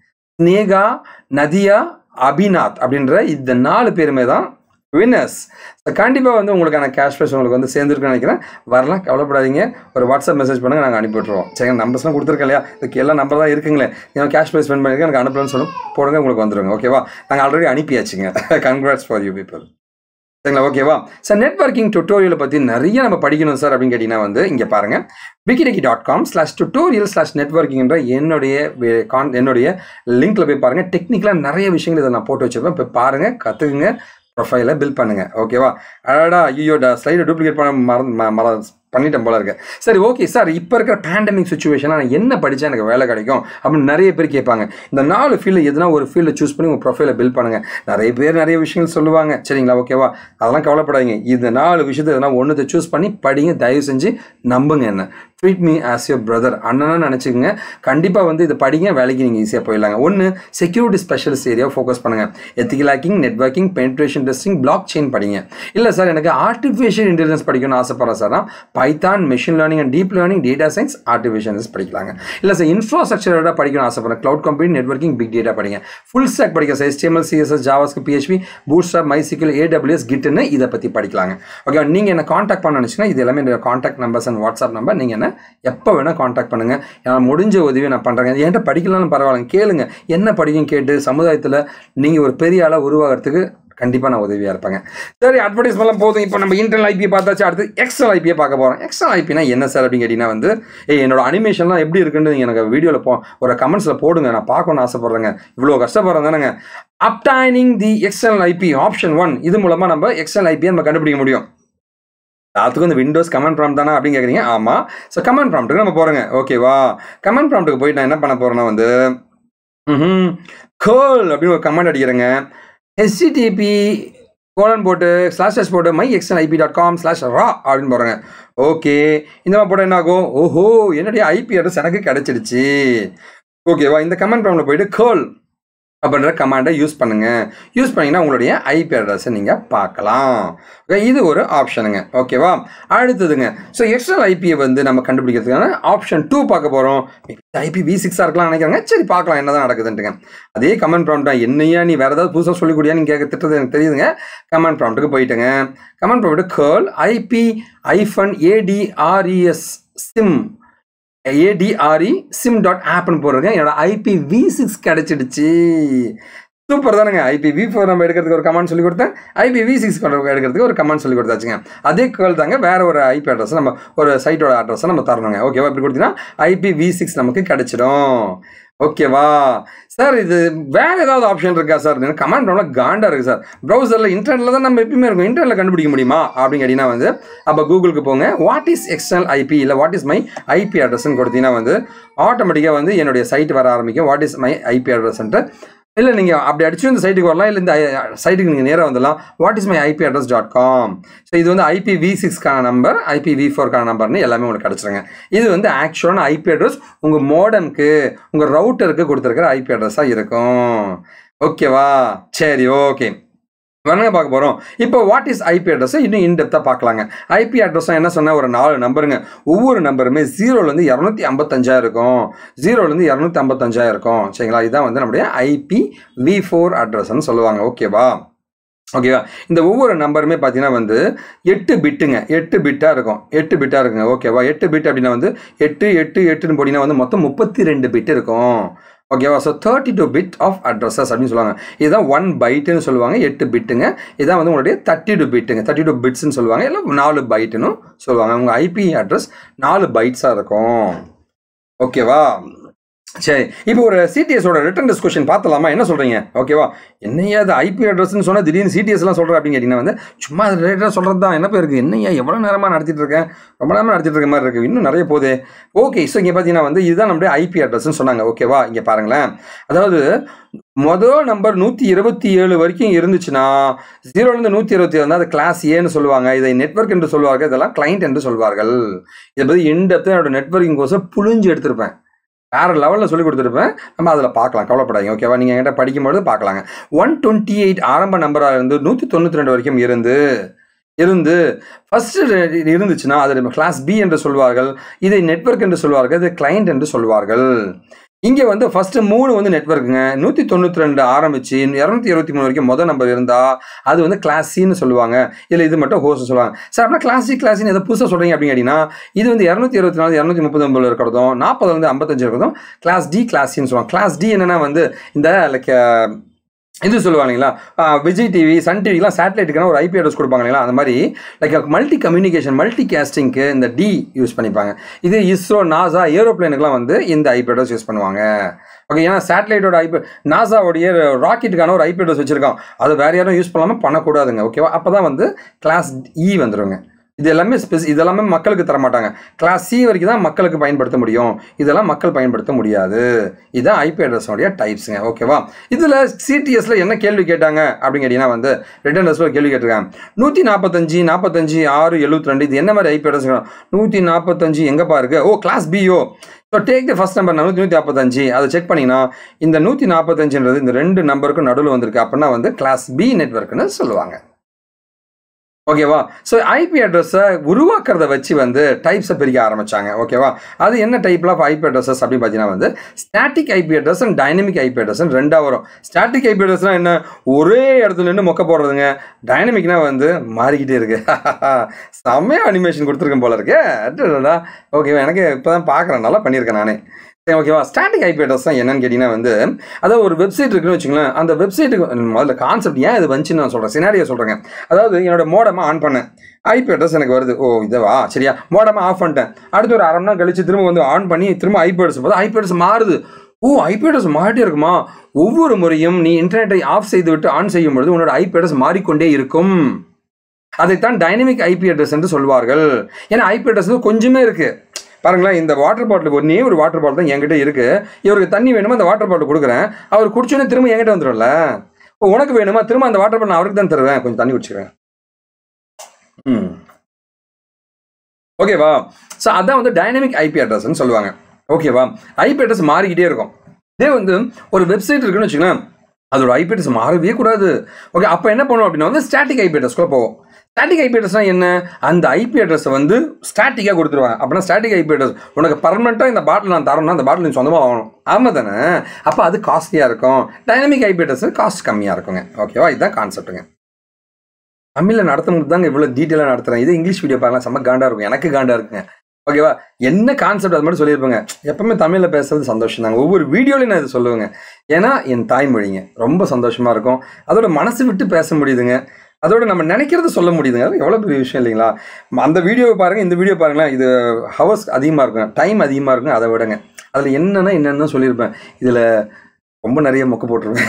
ஸ்னேகா நதியா அபிநாத் அப்படின்ற இந்த நாலு பேருமே தான் வின்னர்ஸ் கண்டிப்பாக வந்து உங்களுக்கான கேஷ் ப்ரைஸ் உங்களுக்கு வந்து சேர்ந்துருக்குன்னு நினைக்கிறேன் வரலாம் கவலைப்படாதீங்க ஒரு வாட்ஸ்அப் மெசேஜ் பண்ணுங்கள் நாங்கள் அனுப்பி விட்ருவோம் சரி நம்பர்ஸ்லாம் கொடுத்துருக்கேன் இல்லையா இதுக்கு எல்லா நம்பர் தான் இருக்குங்களே நீங்கள் கேஷ் ப்ரைஸ் ஸ்பெண்ட் பண்ணிருக்கேன் எனக்கு அனுப்பலன்னு சொல்லணும் போடுங்க உங்களுக்கு வந்துருங்க ஓகேவா நாங்கள் ஆல்ரெடி அனுப்பியாச்சுங்க கங்க்ராட்ஸ் ஃபார் யூ பீப்புள் சரிங்களா ஓகேவா சார் நெட்ஒர்க்கிங் டுட்டோரியலை பற்றி நிறைய நம்ம படிக்கணும் சார் அப்படின்னு கேட்டிங்கன்னா வந்து இங்கே பாருங்கள் Wikitechy dot com slash tutorial slash நெட்ஒர்க்கிங்ன்ற என்னுடைய வே- கான் என்னுடைய லிங்க்ல போய் பாருங்கள் டெக்னிக்கலாக நிறைய விஷயங்கள் இதை நான் போட்டு வச்சிருப்பேன் இப்போ பாருங்கள் கற்றுக்குங்க ப்ரொஃபைலை பில்ட் பண்ணுங்க ஓகேவா அடடா ஐயோ ஸ்லைடை டூப்ளிகேட் பண்ண மறந்து ம- மற பண்ணிட்டேன் போல இருக்கு சரி ஓகே சார் இப்போ இருக்கிற பேண்டமிக் சுச்சுவேஷன் நான் என்ன படித்தா எனக்கு வேலை கிடைக்கும் அப்படின்னு நிறைய பேர் கேட்பாங்க இந்த நாலு ஃபீல்டு எதுனா ஒரு ஃபீல்டை சூஸ் பண்ணி உங்கள் ப்ரொஃபைலை பில்ட் பண்ணுங்க நிறைய பேர் நிறைய விஷயங்கள் சொல்லுவாங்க சரிங்களா ஓகேவா அதெல்லாம் கவலைப்படாதீங்க இந்த நாலு விஷயத்தை எதனா ஒன்றத்தை சூஸ் பண்ணி படிங்க தயவு செஞ்சு நம்புங்க என்ன treat me as your brother அண்ணனா நினச்சிக்கோங்க கண்டிப்பாக வந்து இதை படிங்க வேலைக்கு நீங்கள் ஈஸியாக போயிடலாங்க ஒன்று செக்யூரிட்டி ஸ்பெஷலிஸ்ட் ஏரியா ஃபோக்கஸ் பண்ணுங்கள் ethical hacking networking penetration testing block chain படிங்க இல்லை சார் எனக்கு ஆர்டிஃபிஷியல் இன்டெலிஜென்ஸ் படிக்கணும்னு ஆசைப்படுறேன் சார்னா Python machine learning and deep learning data science artificial படிக்கலாங்க இல்லை சார் இன்ஃப்ராஸ்ட்ரக்சரோட படிக்கணும்னு ஆசைப்படுறேன் cloud computing networking big data படிங்க ஃபுல் ஸ்டாக் படிக்க சார் HTML சிஎஸ்எஸ் ஜாவாஸ்க்கு பிஹெச்பி பூட்ஸ்டாப் மைசிக்கல் ஏடபிள்யூஎஸ் கிட்னு இதை பற்றி படிக்கலாங்க ஓகே நீங்கள் என்ன காண்டாக்ட் பண்ண நினச்சிங்கன்னா இது எல்லாமே என்னோட contact numbers and WhatsApp number நீங்கள் என்ன எப்போ வேணால் காண்டாக்ட் பண்ணுங்கள் நான் முடிஞ்ச உதவி நான் பண்ணுறேன் என்கிட்ட படிக்கலாம்னு பரவாயில்ல கேளுங்க என்ன படிக்கும் கேட்டு சமுதாயத்தில் நீங்கள் ஒரு பெரிய ஆளாக உருவாகிறதுக்கு கண்டிப்பாக நான் உதவியாக இருப்பேங்க சரி அட்வர்டைஸ்மெண்ட்லாம் போதும் இப்போ நம்ம இன்டர்னல் ஐபியை பார்த்தாச்சு அடுத்து எக்ஸல் ஐபியை பார்க்க போகிறோம் எக்ஸல் ஐபினா என்ன சார் அப்படின்னு கேட்டிங்கன்னா வந்து ஏய் என்னோட அனிமேஷன்லாம் எப்படி இருக்குன்னு நீங்கள் எனக்கு வீடியோவில் போ ஒரு கமெண்ட்ஸில் போடுங்க நான் பார்க்கணும்னு ஆசைப்பட்றேங்க இவ்வளோ கஷ்டப்படுறேன் தானேங்க obtaining the external IP option one இது மூலமாக நம்ம எக்ஸ்டர்னல் ஐபியை நம்ம கண்டுபிடிக்க முடியும் அதுக்கு வந்து விண்டோஸ் கமெண்ட் ப்ராம்ப்ட் தானே அப்படின்னு கேட்குறீங்க ஆமாம் ஸோ கமெண்ட் ப்ராம்ப்ட்டுக்கு நம்ம போகிறோங்க ஓகேவா கமெண்ட் ப்ராம்ப்ட்டுக்கு போயிட்டு நான் என்ன பண்ண போகிறேன்னா வந்து ம் கோல் அப்படின்னு ஒரு கமெண்ட் அடிக்கிறேங்க ஹெச்டிடிபி கோலன் போட்டு ஸ்லாஷ் ஸ்லாஷ் போட்டு my external IP dot com slash raw அப்படின்னு போகிறேங்க ஓகே இந்த மாதிரி போட்டால் என்ன ஆகும் ஓஹோ என்னுடைய ஐபி அட்ரஸ் எனக்கு கிடைச்சிடுச்சு ஓகேவா இந்த கமெண்ட் ப்ராம்ப்டில் போயிட்டு கேர்ள் அப்படின்ற கமாண்டை யூஸ் பண்ணுங்க யூஸ் பண்ணீங்கன்னா உங்களுடைய ஐபி அட்ரஸை நீங்கள் பார்க்கலாம் Okay, இது ஒரு ஆப்ஷனுங்க ஓகேவா அடுத்ததுங்க ஸோ எக்ஸ்டர்னல் ஐபியை வந்து நம்ம கண்டுபிடிக்கிறதுக்கான ஆப்ஷன் டூ பார்க்க போகிறோம் ஐபி வி சிக்ஸாக இருக்கலாம் நினைக்கிறாங்க சரி பார்க்கலாம் என்ன தான் நடக்குதுன்ட்டுங்க அதே கமெண்ட் ப்ராம்ப்டா என்னையா நீ வேறு ஏதாவது புதுசாக சொல்லி கொடுயா நீங்கள் கேட்க திட்டது எனக்கு தெரியுதுங்க கமெண்ட் ப்ராம்ப்ட்டுக்கு போயிட்டுங்க command prompt curl IP hyphen address சிம் ஏடிஆர்இ சிம் டாட் ஆப்னு போடுறேங்க என்னோட ஐபி வி சிக்ஸ் கிடச்சிடுச்சு சூப்பர் தானுங்க ஐபி வி ஃபோர் நம்ம எடுக்கிறதுக்கு ஒரு கமெண்ட் சொல்லி கொடுத்தேன் ஐபி வி சிக்ஸ் எடுக்கிறதுக்கு ஒரு கமெண்ட் சொல்லி கொடுத்தாச்சுங்க அதே கேர்ள் தாங்க வேற ஒரு ஐபி அட்ரஸ் நம்ம ஒரு சைட்டோட அட்ரஸை நம்ம தரணுங்க ஓகேவா இப்படி கொடுத்தீங்கன்னா ஐபி வி சிக்ஸ் நமக்கு கிடைச்சிடும் ஓகேவா சார் இது வேற ஏதாவது ஆப்ஷன் இருக்கா சார் கமெண்ட் ரொம்ப காண்டா இருக்கு சார் ப்ரௌசரில் இன்டர்நெட்டில் தான் நம்ம எப்பயுமே இருக்கும் இன்டர்நெட்டில் கண்டுபிடிக்க முடியுமா அப்படின்னு கேட்டிங்கன்னா வந்து அப்போ கூகுளுக்கு போங்க வாட் இஸ் எக்ஸ்டர்னல் ஐபி இல்லை வாட் இஸ் மை ஐபி அட்ரஸ்ன்னு கொடுத்தீங்கன்னா வந்து ஆட்டோமேட்டிக்காக வந்து என்னுடைய சைட் வர ஆரம்பிக்கும் வாட் இஸ் மை ஐபி அட்ரஸ்ன்ட்டு இல்லை நீங்கள் அப்படி அடிச்சு இந்த சைட்டுக்கு வரலாம் இல்லை இந்த சைட்டுக்கு நீங்கள் நேராக வந்துடலாம் what is my IP address dot com so இது வந்து ஐபி வி சிக்ஸ்க்கான நம்பர் ஐபி வி ஃபோர்க்கான நம்பர்னு எல்லாமே உங்களுக்கு கிடச்சிருங்க இது வந்து ஆக்சுவலான ஐபி அட்ரஸ் உங்கள் மோடம்க்கு உங்கள் ரவுட்டருக்கு கொடுத்துருக்கிற ஐபி அட்ரஸாக இருக்கும் ஓகேவா சரி ஓகே வரங்க பார்க்க போகிறோம் இப்போ வாட் இஸ் ஐபி அட்ரஸ் இன்னும் இன்டெப்த்தாக பார்க்கலாங்க ஐபி அட்ரஸ் என்ன சொன்ன ஒரு நாலு நம்பருங்க ஒவ்வொரு நம்பருமே ஜீரோலேருந்து இரநூத்தி ஐம்பத்தஞ்சாயிரம் இருக்கும் ஜீரோலேருந்து இரநூத்தி ஐம்பத்தஞ்சாயிரம் இருக்கும் சரிங்களா இதுதான் வந்து நம்முடைய ஐபி வி ஃபோர் அட்ரஸ்ன்னு சொல்லுவாங்க ஓகேவா ஓகேவா இந்த ஒவ்வொரு நம்பருமே பார்த்தீங்கன்னா வந்து எட்டு பிட்டுங்க எட்டு பிட்டாக இருக்கும் எட்டு பிட்டாக இருக்குங்க ஓகேவா எட்டு பிட் அப்படின்னா வந்து எட்டு எட்டு எட்டுன்னு போட்டிங்கன்னா வந்து மொத்தம் முப்பத்தி ரெண்டு பிட் இருக்கும் ஓகேவா so thirty two bit of addresses அப்படின்னு சொல்லுவாங்க இதுதான் ஒன் பைட்டுன்னு சொல்லுவாங்க எட்டு பிட்டுங்க இதான் வந்து உங்களுடைய தேர்ட்டி டூ பிட்டுங்க தேர்ட்டி டூ பிட்ஸ்னு சொல்லுவாங்க இல்லை நாலு பைட்டுன்னு சொல்லுவாங்க உங்கள் ஐபி அட்ரஸ் நாலு பைட்ஸாக இருக்கும் ஓகேவா சரி இப்போ ஒரு சிடிஎஸோட ரிட்டன் டிஸ்கஷன் பார்த்தலாமா என்ன சொல்கிறீங்க ஓகேவா என்னையா அது ஐபி அட்ரஸ்னு சொன்னால் திடீர்னு சிடிஎஸ்லாம் சொல்கிறேன் அப்படின்னு கேட்டிங்கன்னா வந்து சும்மா அது ரிலேட்டடாக சொல்கிறது தான் என்ன பேருக்கு என்னையா எவ்வளோ நேரமாக நடத்திட்டு இருக்கேன் ரொம்ப நேரமாக நடத்திட்டு இருக்க மாதிரி இருக்குது இன்னும் நிறைய போகுது ஓகே ஸோ இங்கே பார்த்தீங்கன்னா வந்து இதுதான் நம்முடைய ஐபி அட்ரஸ்ன்னு சொன்னாங்க ஓகேவா இங்கே பாருங்களேன் அதாவது மொதல் நம்பர் நூற்றி இருபத்தி ஏழு வரைக்கும் இருந்துச்சுன்னா ஜீரோலேருந்து நூற்றி இருபத்தி ஏழு அது கிளாஸ் ஏன்னு சொல்லுவாங்க இதை நெட்வொர்க் என்று சொல்வார்கள் இதெல்லாம் கிளைண்ட் என்று சொல்வார்கள் இதை பற்றி இன்டெப்த்தாக என்னோட நெட்வொர்க்கிங் கோர்ஸை புழிஞ்சு எடுத்திருப்பேன் வேறு லெவலில் சொல்லி கொடுத்துருப்பேன் நம்ம அதில் பார்க்கலாம் கவலைப்படாதீங்க ஓகேவா நீங்கள் என்கிட்ட படிக்கும்போது பார்க்கலாங்க ஒன் டுவெண்ட்டி எயிட் ஆரம்ப நம்பராக இருந்து நூற்றி தொண்ணூற்றி ரெண்டு வரைக்கும் இருந்து இருந்து ஃபஸ்ட்டு இருந்துச்சுன்னா அது கிளாஸ் பி என்று சொல்வார்கள் இதை நெட்வொர்க் என்று சொல்வார்கள் இது கிளைண்ட் என்று சொல்வார்கள் இங்கே வந்து ஃபஸ்ட்டு மூணு வந்து நெட்வொர்க்குங்க நூற்றி தொண்ணூற்றி ரெண்டு ஆரம்பிச்சு இரநூத்தி இருபத்தி மூணு வரைக்கும் மொதல் நம்பர் இருந்தால் அது வந்து கிளாஸ் சின்னு சொல்லுவாங்க இல்லை இது மட்டும் ஹோஸ்ட் சொல்லுவாங்க சார் அப்படின்னா கிளாஸ் சி கிளாஸ் எதை புதுசாக சொல்கிறீங்க அப்படின்னு கேட்டிங்கன்னா இது வந்து இரநூத்தி இருபத்தி நாலு இரநூத்தி முப்பது ஒம்பது இருக்கிறதும் நாற்பதுலேருந்து ஐம்பத்தஞ்சு இருக்கிறதும் கிளாஸ் டி கிளாஸ் சின்னு சொல்லுவாங்க கிளாஸ் டி என்னென்னா வந்து இந்த லைக் இது சொல்லுவாங்க இல்லைங்களா விஜய் டிவி சன் டிவிலாம் சேட்டலைட்டுக்குனா ஒரு ஐபி அட்ரஸ் கொடுப்பாங்க இல்லைங்களா அந்த மாதிரி லைக் மல்டி கம்யூனிகேஷன் மல்டி கேஸ்டிங்க்கு இந்த டி யூஸ் பண்ணிப்பாங்க இது இஸ்ரோ நாசா ஏரோப்ளேனுக்குலாம் வந்து இந்த ஐபி அட்ரஸ் யூஸ் பண்ணுவாங்க ஓகே ஏன்னா சேட்டலைட்டோட ஐபி நாசாவுடைய ராக்கெட்டுக்கான ஒரு ஐபி அட்ரஸ் வச்சுருக்கோம் அது வேறு யாரும் யூஸ் பண்ணாமல் பண்ணக்கூடாதுங்க ஓகேவா அப்போ தான் வந்து கிளாஸ் இ வந்துடுங்க இது எல்லாமே ஸ்பெசி இதெல்லாமே மக்களுக்கு தர மாட்டாங்க கிளாஸ் சி வரைக்கும் தான் மக்களுக்கு பயன்படுத்த முடியும் இதெல்லாம் மக்கள் பயன்படுத்த முடியாது இதுதான் ஐபி அட்ரஸோடைய டைப்ஸுங்க ஓகேவா இதில் சிடிஎஸ்ல என்ன கேள்வி கேட்டாங்க அப்படின்னு கேட்டிங்கன்னா வந்து ரிட்டன் அட்ரஸில் கேள்வி கேட்டிருக்காங்க நூற்றி நாற்பத்தஞ்சு நாற்பத்தஞ்சு ஆறு எழுபத்தி ரெண்டு இது என்ன மாதிரி ஐபி அட்ரஸ் நூற்றி நாற்பத்தஞ்சு எங்கேப்பா இருக்கு ஓ class B so take the first number நூற்றி நூற்றி நாற்பத்தஞ்சு அதை செக் பண்ணிங்கன்னா இந்த நூற்றி நாற்பத்தஞ்சுன்றது இந்த ரெண்டு நம்பருக்கும் நடுவில் வந்திருக்கு அப்படின்னா வந்து கிளாஸ் பி நெட்ஒர்க்னு சொல்லுவாங்க ஓகேவா ஸோ ஐபி அட்ரஸை உருவாக்குறத வச்சு வந்து டைப்ஸை பிரிக்க ஆரம்பிச்சாங்க ஓகேவா அது என்ன டைப்ல ஆஃப் ஐபி அட்ரஸஸ் அப்படின்னு பார்த்தீங்கன்னா வந்து static IP address and dynamic IP address ரெண்டாக வரும் ஸ்டாட்டிக் ஐபி அட்ரஸ்னால் என்ன ஒரே இடத்துல நின்று மொக்க போடுறதுங்க டைனமிக்னா வந்து மாறிக்கிட்டே இருக்கு செம்மையாக அனிமேஷன் கொடுத்துருக்கேன் போல இருக்கு ஓகேவா எனக்கு இப்போ தான் பார்க்குறேன் நல்லா பண்ணியிருக்கேன் நானே சரி ஓகேவா ஸ்டாட்டிக் ஐபி அட்ரஸ் தான் என்னன்னு கேட்டிங்கன்னா வந்து அதாவது ஒரு வெப்சைட் இருக்குன்னு வச்சுங்களேன் அந்த வெப்சைட்டுக்கு முதல்ல கான்செப்ட் ஏன் இது வந்துச்சுன்னு நான் சொல்கிறேன் சினாரியை சொல்கிறேங்க அதாவது என்னோட மோடமாக ஆன் பண்ணேன் ஐபி அட்ரஸ் எனக்கு வருது ஓ இதுவா சரியா மோடமாக ஆஃப் பண்ணிட்டேன் அடுத்து ஒரு அரை மணி நேரம் கழிச்சு திரும்ப வந்து ஆன் பண்ணி திரும்ப ஐபி அட்ரஸ் போது ஐபி அட்ரஸ் மாறுது ஓ ஐபி அட்ரஸ் மாறிட்டே இருக்குமா ஒவ்வொரு முறையும் நீ இன்டர்நெட்டை ஆஃப் செய்து விட்டு ஆன் செய்யும் பொழுது உன்னோட ஐபி அட்ரஸ் மாறிக்கொண்டே இருக்கும் அதைத்தான் டைனமிக் ஐபி அட்ரஸ் என்று சொல்வார்கள் ஏன்னா ஐபி அட்ரஸ் கொஞ்சமே இருக்குது பாருங்களேன் இந்த வாட்டர் பாட்டில் ஒன்றே ஒரு வாட்டர் பாட்டில் தான் என்கிட்ட இருக்கு இவருக்கு தண்ணி வேணுமா அந்த வாட்டர் பாட்டில் கொடுக்குறேன் அவர் குடிச்சோன்னே திரும்ப என்கிட்ட வந்துடும்ல ஓ உனக்கு வேணுமா திரும்ப அந்த வாட்டர் பாட்டில் அவருக்கு தான் தருவேன் கொஞ்சம் தண்ணி குடிச்சுக்கிறேன் ம் ஓகேவா ஸோ அதான் வந்து டைனமிக் ஐபி அட்ரஸ்ன்னு சொல்லுவாங்க ஓகேவா ஐபி அட்ரஸ் மாறிக்கிட்டே இருக்கும் இதே வந்து ஒரு வெப்சைட் இருக்குன்னு வச்சுக்கோங்களேன் அதோட ஐபி அட்ரஸ் மாறவே கூடாது ஓகே அப்போ என்ன பண்ணுவோம் அப்படின்னா வந்து ஸ்டாட்டிக் ஐபி அட்ரஸ்க்குள்ள போவோம் ஸ்டாட்டிக் ஐபி அட்ரஸ்னா என்ன அந்த ஐபி அட்ரஸை வந்து ஸ்டாட்டிக்காக கொடுத்துருவாங்க அப்படின்னா ஸ்டாட்டிக் ஐபி அட்ரஸ் உனக்கு பர்மனெண்ட்டாக இந்த பாட்டில் நான் தரணும்னா அந்த பாட்டில் நீ சொந்தமாக வாங்கணும் ஆமாம் தானே அப்போ அது காஸ்ட்லியாக இருக்கும் டைனமிக் ஐபி அட்ரஸ் காஸ்ட் கம்மியாக இருக்குங்க ஓகேவா இதுதான் கான்செப்ட்டுங்க தமிழில் நடத்தும்போது தாங்க இவ்வளோ டீட்டெயிலாக நடத்துகிறேன் இது இங்கிலீஷ் வீடியோ பாருங்கள் செம்ம காண்டாக இருக்கும் எனக்கு காண்டாக இருக்குங்க ஓகேவா என்ன கான்செப்ட் அது மட்டும் சொல்லியிருப்பேங்க எப்பவுமே தமிழில் பேசுறது சந்தோஷம் தாங்க ஒவ்வொரு வீடியோலையும் நான் இது சொல்லுவேங்க ஏன்னா என் தாய்மொழிங்க ரொம்ப சந்தோஷமாக இருக்கும் அதோட மனசு விட்டு பேச முடியுதுங்க அதோட நம்ம நினைக்கிறது சொல்ல முடியுதுங்க அது எவ்வளோ பெரிய விஷயம் இல்லைங்களா அந்த வீடியோவை பாருங்கள் இந்த வீடியோ பாருங்களேன் இது ஹவர்ஸ் அதிகமாக இருக்கும் டைம் அதிகமாக இருக்கும் அதை விடங்க அதில் என்னென்னா என்னென்னு சொல்லியிருப்பேன் இதில் ரொம்ப நிறைய மொக்க போட்டுருவேன்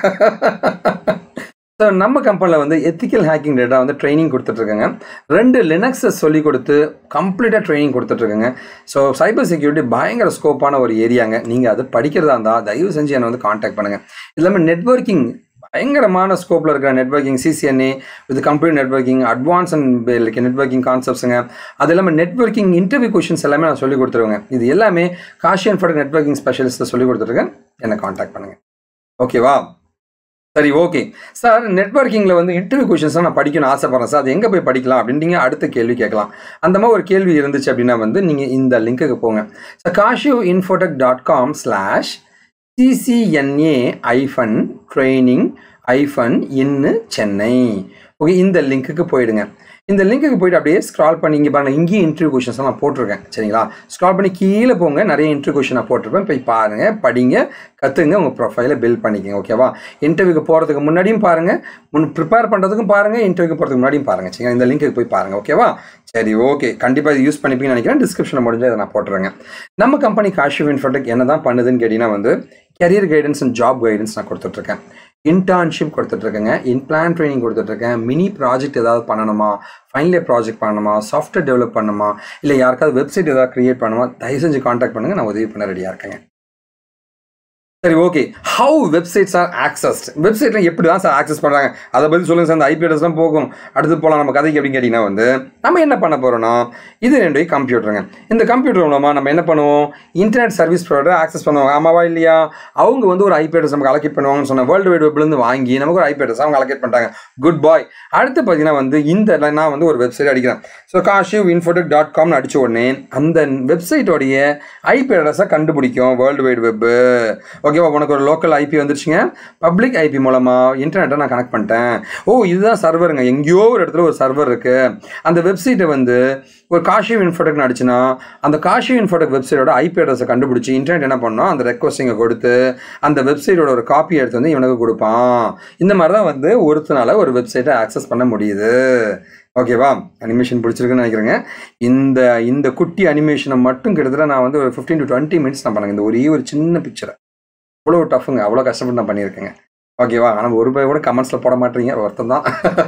ஸோ நம்ம கம்பெனியில் வந்து எத்திக்கல் ஹேக்கிங் டேட்டா வந்து ட்ரைனிங் கொடுத்துட்ருக்கேங்க ரெண்டு லினக்ஸை சொல்லி கொடுத்து கம்ப்ளீட்டாக ட்ரைனிங் கொடுத்துட்ருக்கேங்க ஸோ சைபர் செக்யூரிட்டி பயங்கர ஸ்கோப்பான ஒரு ஏரியாங்க நீங்கள் அது படிக்கிறதா இருந்தால் தயவு செஞ்சு என்னை வந்து காண்டாக்ட் பண்ணுங்கள் இது இல்லாமல் நெட்ஒர்க்கிங் பயங்கரமான ஸ்கோப்பில் இருக்கிற networking CCNA with computer networking advance and like networking கான்செப்ட்ஸுங்க அது இல்லாமல் நெட்ஒர்க்கிங் இன்டர்வியூ கொஷின்ஸ் எல்லாமே நான் சொல்லிக் கொடுத்துருவேங்க இது எல்லாமே காஷியன் ஃபட் நெட்ஒர்க்கிங் ஸ்பெஷலிஸ்ட்டை சொல்லிக் கொடுத்துருக்கேன் என்னை காண்டாக்ட் பண்ணுங்கள் ஓகேவா சரி ஓகே சார் நெட்ஒர்க்கிங்கில் வந்து இன்டர்வியூ கொஷின்ஸ் நான் படிக்கணும்னு ஆசைப்பட்றேன் சார் அது எங்கே போய் படிக்கலாம் அப்படின்னு நீங்கள் அடுத்த கேள்வி கேட்கலாம் அந்த மாதிரி ஒரு கேள்வி இருந்துச்சு அப்படின்னா வந்து நீங்கள் இந்த லிங்க்குக்கு போங்க so Kashiv Infotech dot com slash CCNA hyphen training hyphen in Chennai okay இந்த லிங்க்குக்கு போயிடுங்க இந்த லிங்க்குக்கு போயிட்டு அப்படியே ஸ்க்ரால் பண்ணி இங்கே பாருங்க இங்கேயும் இன்டர்வியூ கொஷின்ஸ் நான் போட்டிருக்கேன் சரிங்களா ஸ்க்ரால் பண்ணி கீழே போங்க நிறைய இன்டர்வியூ கொஷின் நான் போட்டிருப்பேன் போய் பாருங்க படிங்க கற்றுங்க உங்கள் ப்ரொஃபைலை பில்ட் பண்ணிக்கங்க ஓகேவா இன்டர்வியூக்கு போகிறதுக்கு முன்னாடியும் பாருங்கள் முன் ப்ரிப்பேர் பண்ணுறதுக்கும் பாருங்கள் இன்டர்வியூக்கு போகிறதுக்கு முன்னாடியும் பாருங்கள் சரிங்களா இந்த லிங்க்குக்கு போய் பாருங்கள் ஓகேவா சரி ஓகே கண்டிப்பாக இது யூஸ் பண்ணிப்பீங்கன்னு நினைக்கிறேன் டிஸ்கிரிப்ஷனில் முடிஞ்சு இதை நான் போட்டுறேங்க நம்ம கம்பெனி காஷிவ் இன்ஃபோடெக் என்ன தான் பண்ணுதுன்னு கேட்டிங்கன்னா வந்து career guidance and job guidance நான் கொடுத்துட்ருக்கேன் இன்டர்ன்ஷிப் கொடுத்துட்ருக்கேங்க இன்பிளான் ட்ரைனிங் கொடுத்துட்ருக்கேன் மினி ப்ராஜெக்ட் ஏதாவது பண்ணணுமா ஃபைனல் இயர் ப்ராஜெக்ட் பண்ணணுமா சாஃப்ட்வேர் டெவலப் பண்ணணுமா இல்லை யாருக்காவது வெப்சைட் ஏதாவது க்ரியேட் பண்ணணுமா தயவு செஞ்சு காண்டாக்ட் பண்ணுங்கள் நான் உதவி பண்ண ரெடியாக இருக்கேங்க சரி okay how websites are accessed வெப்சைட்டில் எப்படி தான் சார் ஆக்சஸ் பண்ணுறாங்க அதை பற்றி சொல்லுங்கள் சார் அந்த ஐபி அட்ரஸ்லாம் போகும் அடுத்து போகலாம் நம்ம கதைக்கு அப்படின்னு கேட்டிங்கன்னா வந்து நம்ம என்ன பண்ண போகிறோம்னா இது ரெண்டு கம்ப்யூட்டருங்க இந்த கம்ப்யூட்டர் மூலமாக நம்ம என்ன பண்ணுவோம் இன்டர்நெட் சர்வீஸ் ப்ரொவைடர் ஆக்சஸ் பண்ணுவாங்க ஆமாவா இல்லையா அவங்க வந்து ஒரு ஐபி அட்ரஸ் நமக்கு அலோகேட் பண்ணுவாங்கன்னு சொன்ன வேர்ல்டு வைட் வெப்லேருந்து வாங்கி நமக்கு ஒரு ஐபி அட்ரஸ் அவங்க அலோகேட் பண்ணிட்டாங்க குட் பாய் அடுத்து பார்த்தீங்கன்னா வந்து இந்த நான் வந்து ஒரு வெப்சைட் அடிக்கிறேன் ஸோ காஷிவ் இன்ஃபோடெக் டாட் காம்னு அடிச்ச உடனே அந்த வெப்சைட்டோடைய ஐபி அட்ரஸை கண்டுபிடிக்கும் வேர்ல்டு வைட் வெப்பு ஓகேவா உனக்கு ஒரு லோக்கல் ஐபி வந்துருச்சுங்க பப்ளிக் ஐபி மூலமாக இன்டர்நெட்டை நான் கனெக்ட் பண்ணிட்டேன் ஓ இதுதான் சர்வருங்க எங்கேயோ ஒரு இடத்துல ஒரு சர்வர் இருக்குது அந்த வெப்சைட்டை வந்து ஒரு காஷிவ் இன்ஃபோடெக்னு அடிச்சுன்னா அந்த காஷிவ் இன்ஃபோடெக் வெப்சைட்டோட ஐபி அட்ரஸை கண்டுபிடிச்சி இன்டர்நெட் என்ன பண்ணோம் அந்த ரெக்வஸ்டிங்கை கொடுத்து அந்த வெப்சைட்டோட ஒரு காப்பி எடுத்து வந்து இவனுக்கு கொடுப்பான் இந்த மாதிரி தான் வந்து ஒருத்தனால ஒரு வெப்சைட்டை ஆக்சஸ் பண்ண முடியுது ஓகேவா அனிமேஷன் பிடிச்சிருக்குன்னு நினைக்கிறேங்க இந்த இந்த குட்டி அனிமேஷனை மட்டும் கிட்டத்தட்ட நான் வந்து ஒரு ஃபிஃப்டீன் டு டுவெண்ட்டி மினிட்ஸ் நான் பண்ணுங்க இந்த ஒரே ஒரு சின்ன பிக்சரை அவ்வளோ டஃப்புங்க அவ்வளோ கஷ்டப்பட்டு நான் பண்ணியிருக்கேங்க ஓகேவா ஆனால் ஒரு ரூபாய் கூட கமெண்ட்ஸில் போட மாட்டீங்க ஒருத்தன் தான்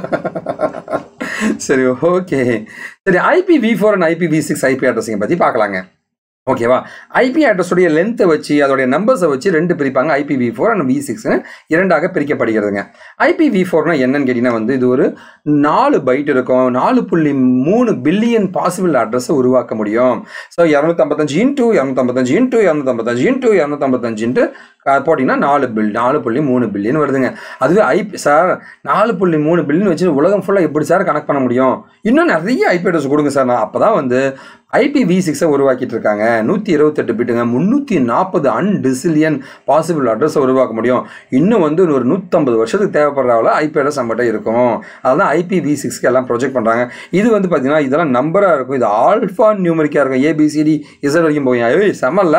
சரி ஓகே சரி IP v four and IP v six IP அட்ரஸிங்கை பற்றி பார்க்கலாங்க ஓகேவா ஐபி அட்ரஸுடைய லென்த்தை வச்சு அதோடைய நம்பர்ஸை வச்சு ரெண்டு பிரிப்பாங்க IP v four and v சிக்ஸ்னு இரண்டாக பிரிக்கப்படுகிறதுங்க ஐபி வி ஃபோர்னா என்னன்னு கேட்டிங்கன்னா வந்து இது ஒரு நாலு பைட் இருக்கும் நாலு புள்ளி மூணு பில்லியன் பாசிபிள் அட்ரஸை உருவாக்க முடியும் ஸோ இரநூத்தம்பத்தஞ்சு இன்ட்டு இரநூத்தம்பத்தஞ்சு இன்ட்டு இரநூத்தம்பத்தஞ்சு இன்ட்டு இரநூத்தம்பத்தஞ்சு இன்ட்டு போட்டிங்கன்னா நாலு பில் நாலு புள்ளி மூணு பில்லியன் வருதுங்க அதுவே ஐபி சார் நாலு புள்ளி மூணு பில்லியன் வச்சு உலகம் ஃபுல்லாக எப்படி சார் கனெக்ட் பண்ண முடியும் இன்னும் நிறைய ஐபி அட்ரஸ் கொடுங்க சார் நான் அப்போ தான் வந்து ஐபி வி சிக்ஸை உருவாக்கிட்டு இருக்காங்க நூற்றி இருபத்தெட்டு பிட்டுங்க முந்நூற்றி நாற்பது அன்டிசிலியன் பாசிபிள் அட்ரஸை உருவாக்க முடியும் இன்னும் வந்து ஒரு நூற்றம்பது வருஷத்துக்கு தேவைப்படுற அளவில் ஐபி அட்ரஸ் நம்மகிட்ட இருக்கும் அதுதான் ஐபி வி சிக்ஸ்க்கு எல்லாம் ப்ரொஜெக்ட் பண்ணுறாங்க இது வந்து பார்த்தீங்கன்னா இதெல்லாம் நம்பராக இருக்கும் இது ஆல்ஃபா நியூமரிக்காக இருக்கும் ஏபிசிடி இசட் வரைக்கும் போய் ஐயோ செம்மல்ல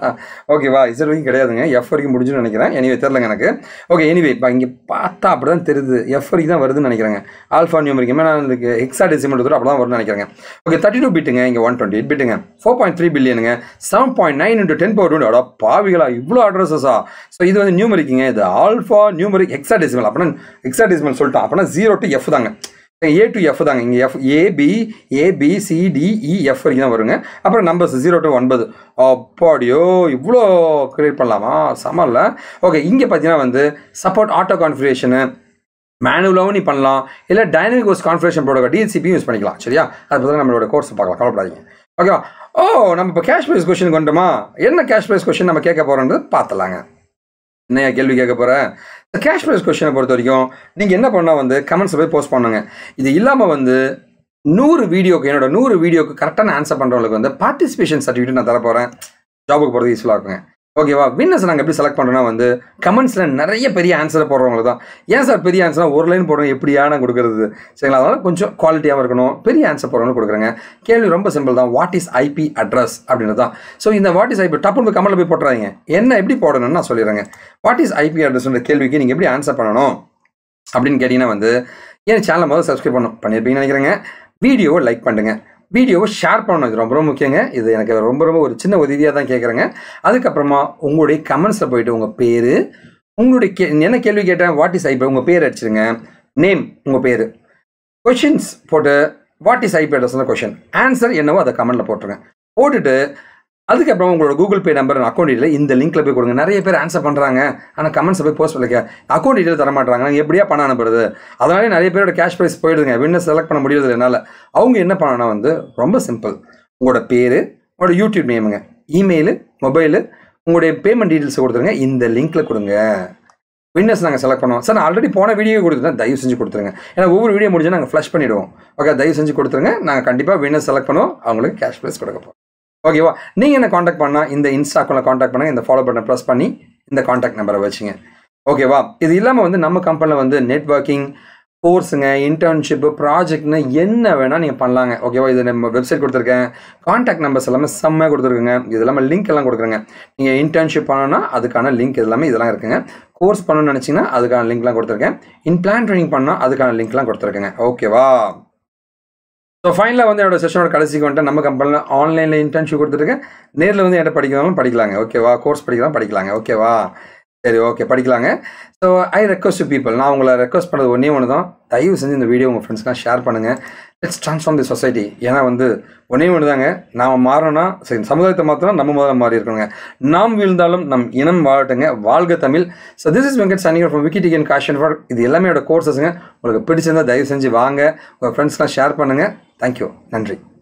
ஓகேவா இசட் வரைக்கும் கிடையாதுங்க எஃப் வரைக்கும் முடிஞ்சுன்னு நினைக்கிறேன் எனிவே தெரிலங்க எனக்கு ஓகே எனிவே இப்போ இங்கே பார்த்தா அப்படி தான் தெரியுது எஃப் வரைக்கும் தான் வருதுன்னு நினைக்கிறேங்க ஆல்ஃபா நியூமரிக் நான் இதுக்கு எக்ஸா டெசிமல் அப்படி தான் வரும்னு நினைக்கிறேங்க ஓகே தேர்ட்டி டூ பிட்டுங்க இங்கே ஒன் டுவெண்ட்டி எயிட் பிட்டுங்க ஃபோர் பாயிண்ட் த்ரீ பில்லியனுங்க seven point nine into ten power twenty அடா பாவிகளா இவ்வளோ அட்ரஸஸா ஸோ இது வந்து நியூமரிக்குங்க இது ஆல்ஃபா நியூமரிக் எக்ஸா டெசிமல் அப்படின்னா எக்ஸா டெசிமல் சொல்லிட்டான் அப்படின்னா ஜீரோ டு எஃப் தாங்க ஏ டு எஃப் தாங்க இங்கே F A B A B C D E F வரைக்கும் தான் வருங்க அப்புறம் நம்பர்ஸ் ஜீரோ டு ஒன்பது அப்பாடியோ இவ்வளோ கிரியேட் பண்ணலாமா சமல்ல ஓகே இங்கே பார்த்தீங்கன்னா வந்து சப்போர்ட் ஆட்டோ கான்ஃபிகரேஷனு மேனுவலாகவும் நீ பண்ணலாம் இல்லை டைனமிக் கோர்ஸ் கான்ஃபிகரேஷன் ப்ரோட டிஎன்சிபி யூஸ் பண்ணிக்கலாம் சரியா அது பற்றி நம்மளோட கோர்ஸ் பார்க்கலாம் கவலைப்படாதீங்க ஓகேவா ஓ நம்ம இப்போ கேஷ் ப்ரைஸ் கொஸ்டின் கொண்டுமா என்ன கேஷ் ப்ரைஸ் கொஸ்டின் நம்ம கேட்க போகிறோன்றது பார்த்துலாங்க என்னையா கேள்வி கேட்க போகிறேன் கேஷ் ப்ரைஸ் கொஸ்டினை பொறுத்த வரைக்கும் நீங்கள் என்ன பண்ணால் வந்து கமெண்ட்ஸில் போய் போஸ்ட் பண்ணுங்க இது இல்லாமல் வந்து நூறு வீடியோக்கு என்னோட நூறு வீடியோக்கு கரெக்டான ஆன்சர் பண்ணுறவங்களுக்கு வந்து பார்ட்டிசிபேஷன் சர்டிஃபிகேட் நான் தர போகிறேன் ஜாபுக்கு போகிறது யூஸ்ஃபுல்லாக இருக்குங்க ஓகேவா வின்னர்ஸ் நாங்கள் எப்படி செலக்ட் பண்ணுறோன்னா வந்து கமெண்ட்ஸில் நிறைய பெரிய ஆன்சரை போடுறவங்களுக்கு தான் ஏன் சார் பெரிய ஆன்சர்னா ஒரு லைன் போடுறோம் எப்படியா நான் கொடுக்குறது சரிங்களா அதனால் கொஞ்சம் குவாலிட்டியாகவும் இருக்கணும் பெரிய ஆன்சர் போடுறவங்க கொடுக்குறேங்க கேள்வி ரொம்ப சிம்பிள் தான் வாட் இஸ் ஐபி அட்ரஸ் அப்படின்றது தான் ஸோ இந்த வாட் இஸ் ஐபி டப்புன்னு போய் கமெண்ட்டில் போய் போட்டுறாங்க என்ன எப்படி போடணும்னு நான் சொல்லிடுறேங்க வாட் இஸ் ஐபி அட்ரஸ்ன்ற கேள்விக்கு நீங்கள் எப்படி ஆன்சர் பண்ணணும் அப்படின்னு கேட்டிங்கன்னா வந்து என் சேனலை முதல்ல சப்ஸ்கிரைப் பண்ணணும் பண்ணியிருப்பீங்கன்னு நினைக்கிறேங்க வீடியோவை லைக் பண்ணுங்க வீடியோவை ஷேர் பண்ணணும் இது ரொம்ப ரொம்ப முக்கியங்க இது எனக்கு ரொம்ப ரொம்ப ஒரு சின்ன உதவியாக தான் கேட்குறேங்க அதுக்கப்புறமா உங்களுடைய கமெண்ட்ஸில் போயிட்டு உங்கள் பேர் உங்களுடைய கே என்ன கேள்வி கேட்டேன் வாட் இஸ் ஐபி உங்கள் பேர் அடிச்சிருங்க நேம் உங்கள் பேர் கொஷின்ஸ் போட்டு வாட் இஸ் ஐபி அட்ரஸ்னு கொஷின் ஆன்சர் என்னவோ அதை கமெண்ட்டில் போட்டுருங்க போட்டுட்டு அதுக்கப்புறம் உங்களோட Google Pay number account detail இந்த லிங்க்ல போய் கொடுங்க நிறைய பேர் ஆன்சர் பண்ணுறாங்க ஆனால் கமெண்ட்ஸ் போய் போஸ்ட் பண்ணிக்க அக்கௌண்ட் டீட்டெயில் தர மாட்டாங்க எப்படியா பணம் அனுப்புறது அதனாலே நிறைய பேரோட கேஷ் ப்ரைஸ் போயிடுதுங்க வின்னர் செலக்ட் பண்ண முடியாது என்னால் அவங்க என்ன பண்ணணும்னா வந்து ரொம்ப சிம்பிள் உங்களோட பேர் உங்களோட யூடியூப் நேமுங்க இமெயிலு மொபைலு உங்களுடைய பேமெண்ட் டீட்டெயில்ஸ் கொடுத்துருங்க இந்த லிங்க்ல கொடுங்க வின்னர்ஸ் நாங்கள் செலக்ட் பண்ணுவோம் சார் நான் ஆல்ரெடி போன வீடியோ கொடுத்துட்டேன் தயவு செஞ்சு கொடுத்துருங்க ஏன்னா ஒவ்வொரு வீடியோ முடிஞ்சா நாங்கள் ஃப்ளஷ் பண்ணிவிடுவோம் ஓகே தயவு செஞ்சு கொடுத்துருங்க நாங்கள் கண்டிப்பாக வின்னர்ஸ் செலக்ட் பண்ணுவோம் அவங்களுக்கு கேஷ் ப்ரைஸ் கொடுக்க போகிறோம் ஓகேவா நீங்கள் என்ன காண்டாக்ட் பண்ணால் இந்த இன்ஸ்டா அக்கௌண்ட்டில் காண்டாக்ட் பண்ணுங்கள் இந்த ஃபாலோ பட்டனை ப்ரெஸ் பண்ணி இந்த காண்டாக்ட் நம்பரை வச்சுங்க ஓகேவா இது இல்லாமல் வந்து நம்ம கம்பெனியில் வந்து நெட்ஒர்க்கிங் கோர்ஸுங்க இன்டர்ன்ஷிப்பு ப்ராஜெக்ட்னு என்ன வேணால் நீங்கள் பண்ணலாங்க ஓகேவா இது நம்ம வெப்சைட் கொடுத்துருக்கேன் காண்டாக்ட் நம்பர்ஸ் எல்லாமே செம்மையாக கொடுத்துருக்குங்க இது எல்லாமே லிங்க் எல்லாம் கொடுக்குறேங்க நீங்கள் இன்டர்ன்ஷிப் பண்ணணும்னா அதுக்கான லிங்க் எல்லாமே இதெல்லாம் இருக்குங்க கோர்ஸ் பண்ணணும்னு நினச்சிங்கன்னா அதுக்கான லிங்க்லாம் கொடுத்துருக்கேன் இன் பிளான் ட்ரைனிங் பண்ணால் அதுக்கான லிங்க்லாம் கொடுத்துருக்கேங்க ஓகேவா ஸோ ஃபைனலாக வந்து என்னோட செஷனோட கடைசிக்கு வந்துட்டு நம்ம கம்பெனியில் ஆன்லைனில் இன்டர்ன்ஷிப் கொடுத்துருக்கேன் நேரில் வந்து என்கிட்ட படிக்கிறவங்களும் படிக்கலாங்க ஓகேவா கோர்ஸ் படிக்கலாம் படிக்கலாங்க ஓகேவா சரி ஓகே படிக்கலாங்க ஸோ ஐ ரெக்வஸ்ட் பீப்புள் நான் உங்களை ரெக்வஸ்ட் பண்ணது ஒன்றே ஒன்று தான் தயவு செஞ்சு இந்த வீடியோ உங்கள் ஃப்ரெண்ட்ஸ்லாம் ஷேர் பண்ணுங்கள் லெட்ஸ் ட்ரான்ஸ்ஃபார்ம் தி சொசைட்டி ஏன்னா வந்து ஒன்றே ஒன்று தாங்க நாம் மாறணும்னா சரி சமுதாயத்தை மாற்றணும் நம்ம முதல்ல மாறி இருக்கணுங்க நாம் வீழ்ந்தாலும் நம் இனம் வாழட்டுங்க வாழ்க Tamil so this is Venkat சனிகர் ஃப்ரம் விக்கிடிகன் காஷன் ஃபார் இது எல்லாமே கோர்சஸுங்க உங்களுக்கு பிடிச்சிருந்தா தயவு செஞ்சு வாங்க உங்கள் ஃப்ரெண்ட்ஸ்லாம் ஷேர் பண்ணுங்கள் தேங்க்யூ நன்றி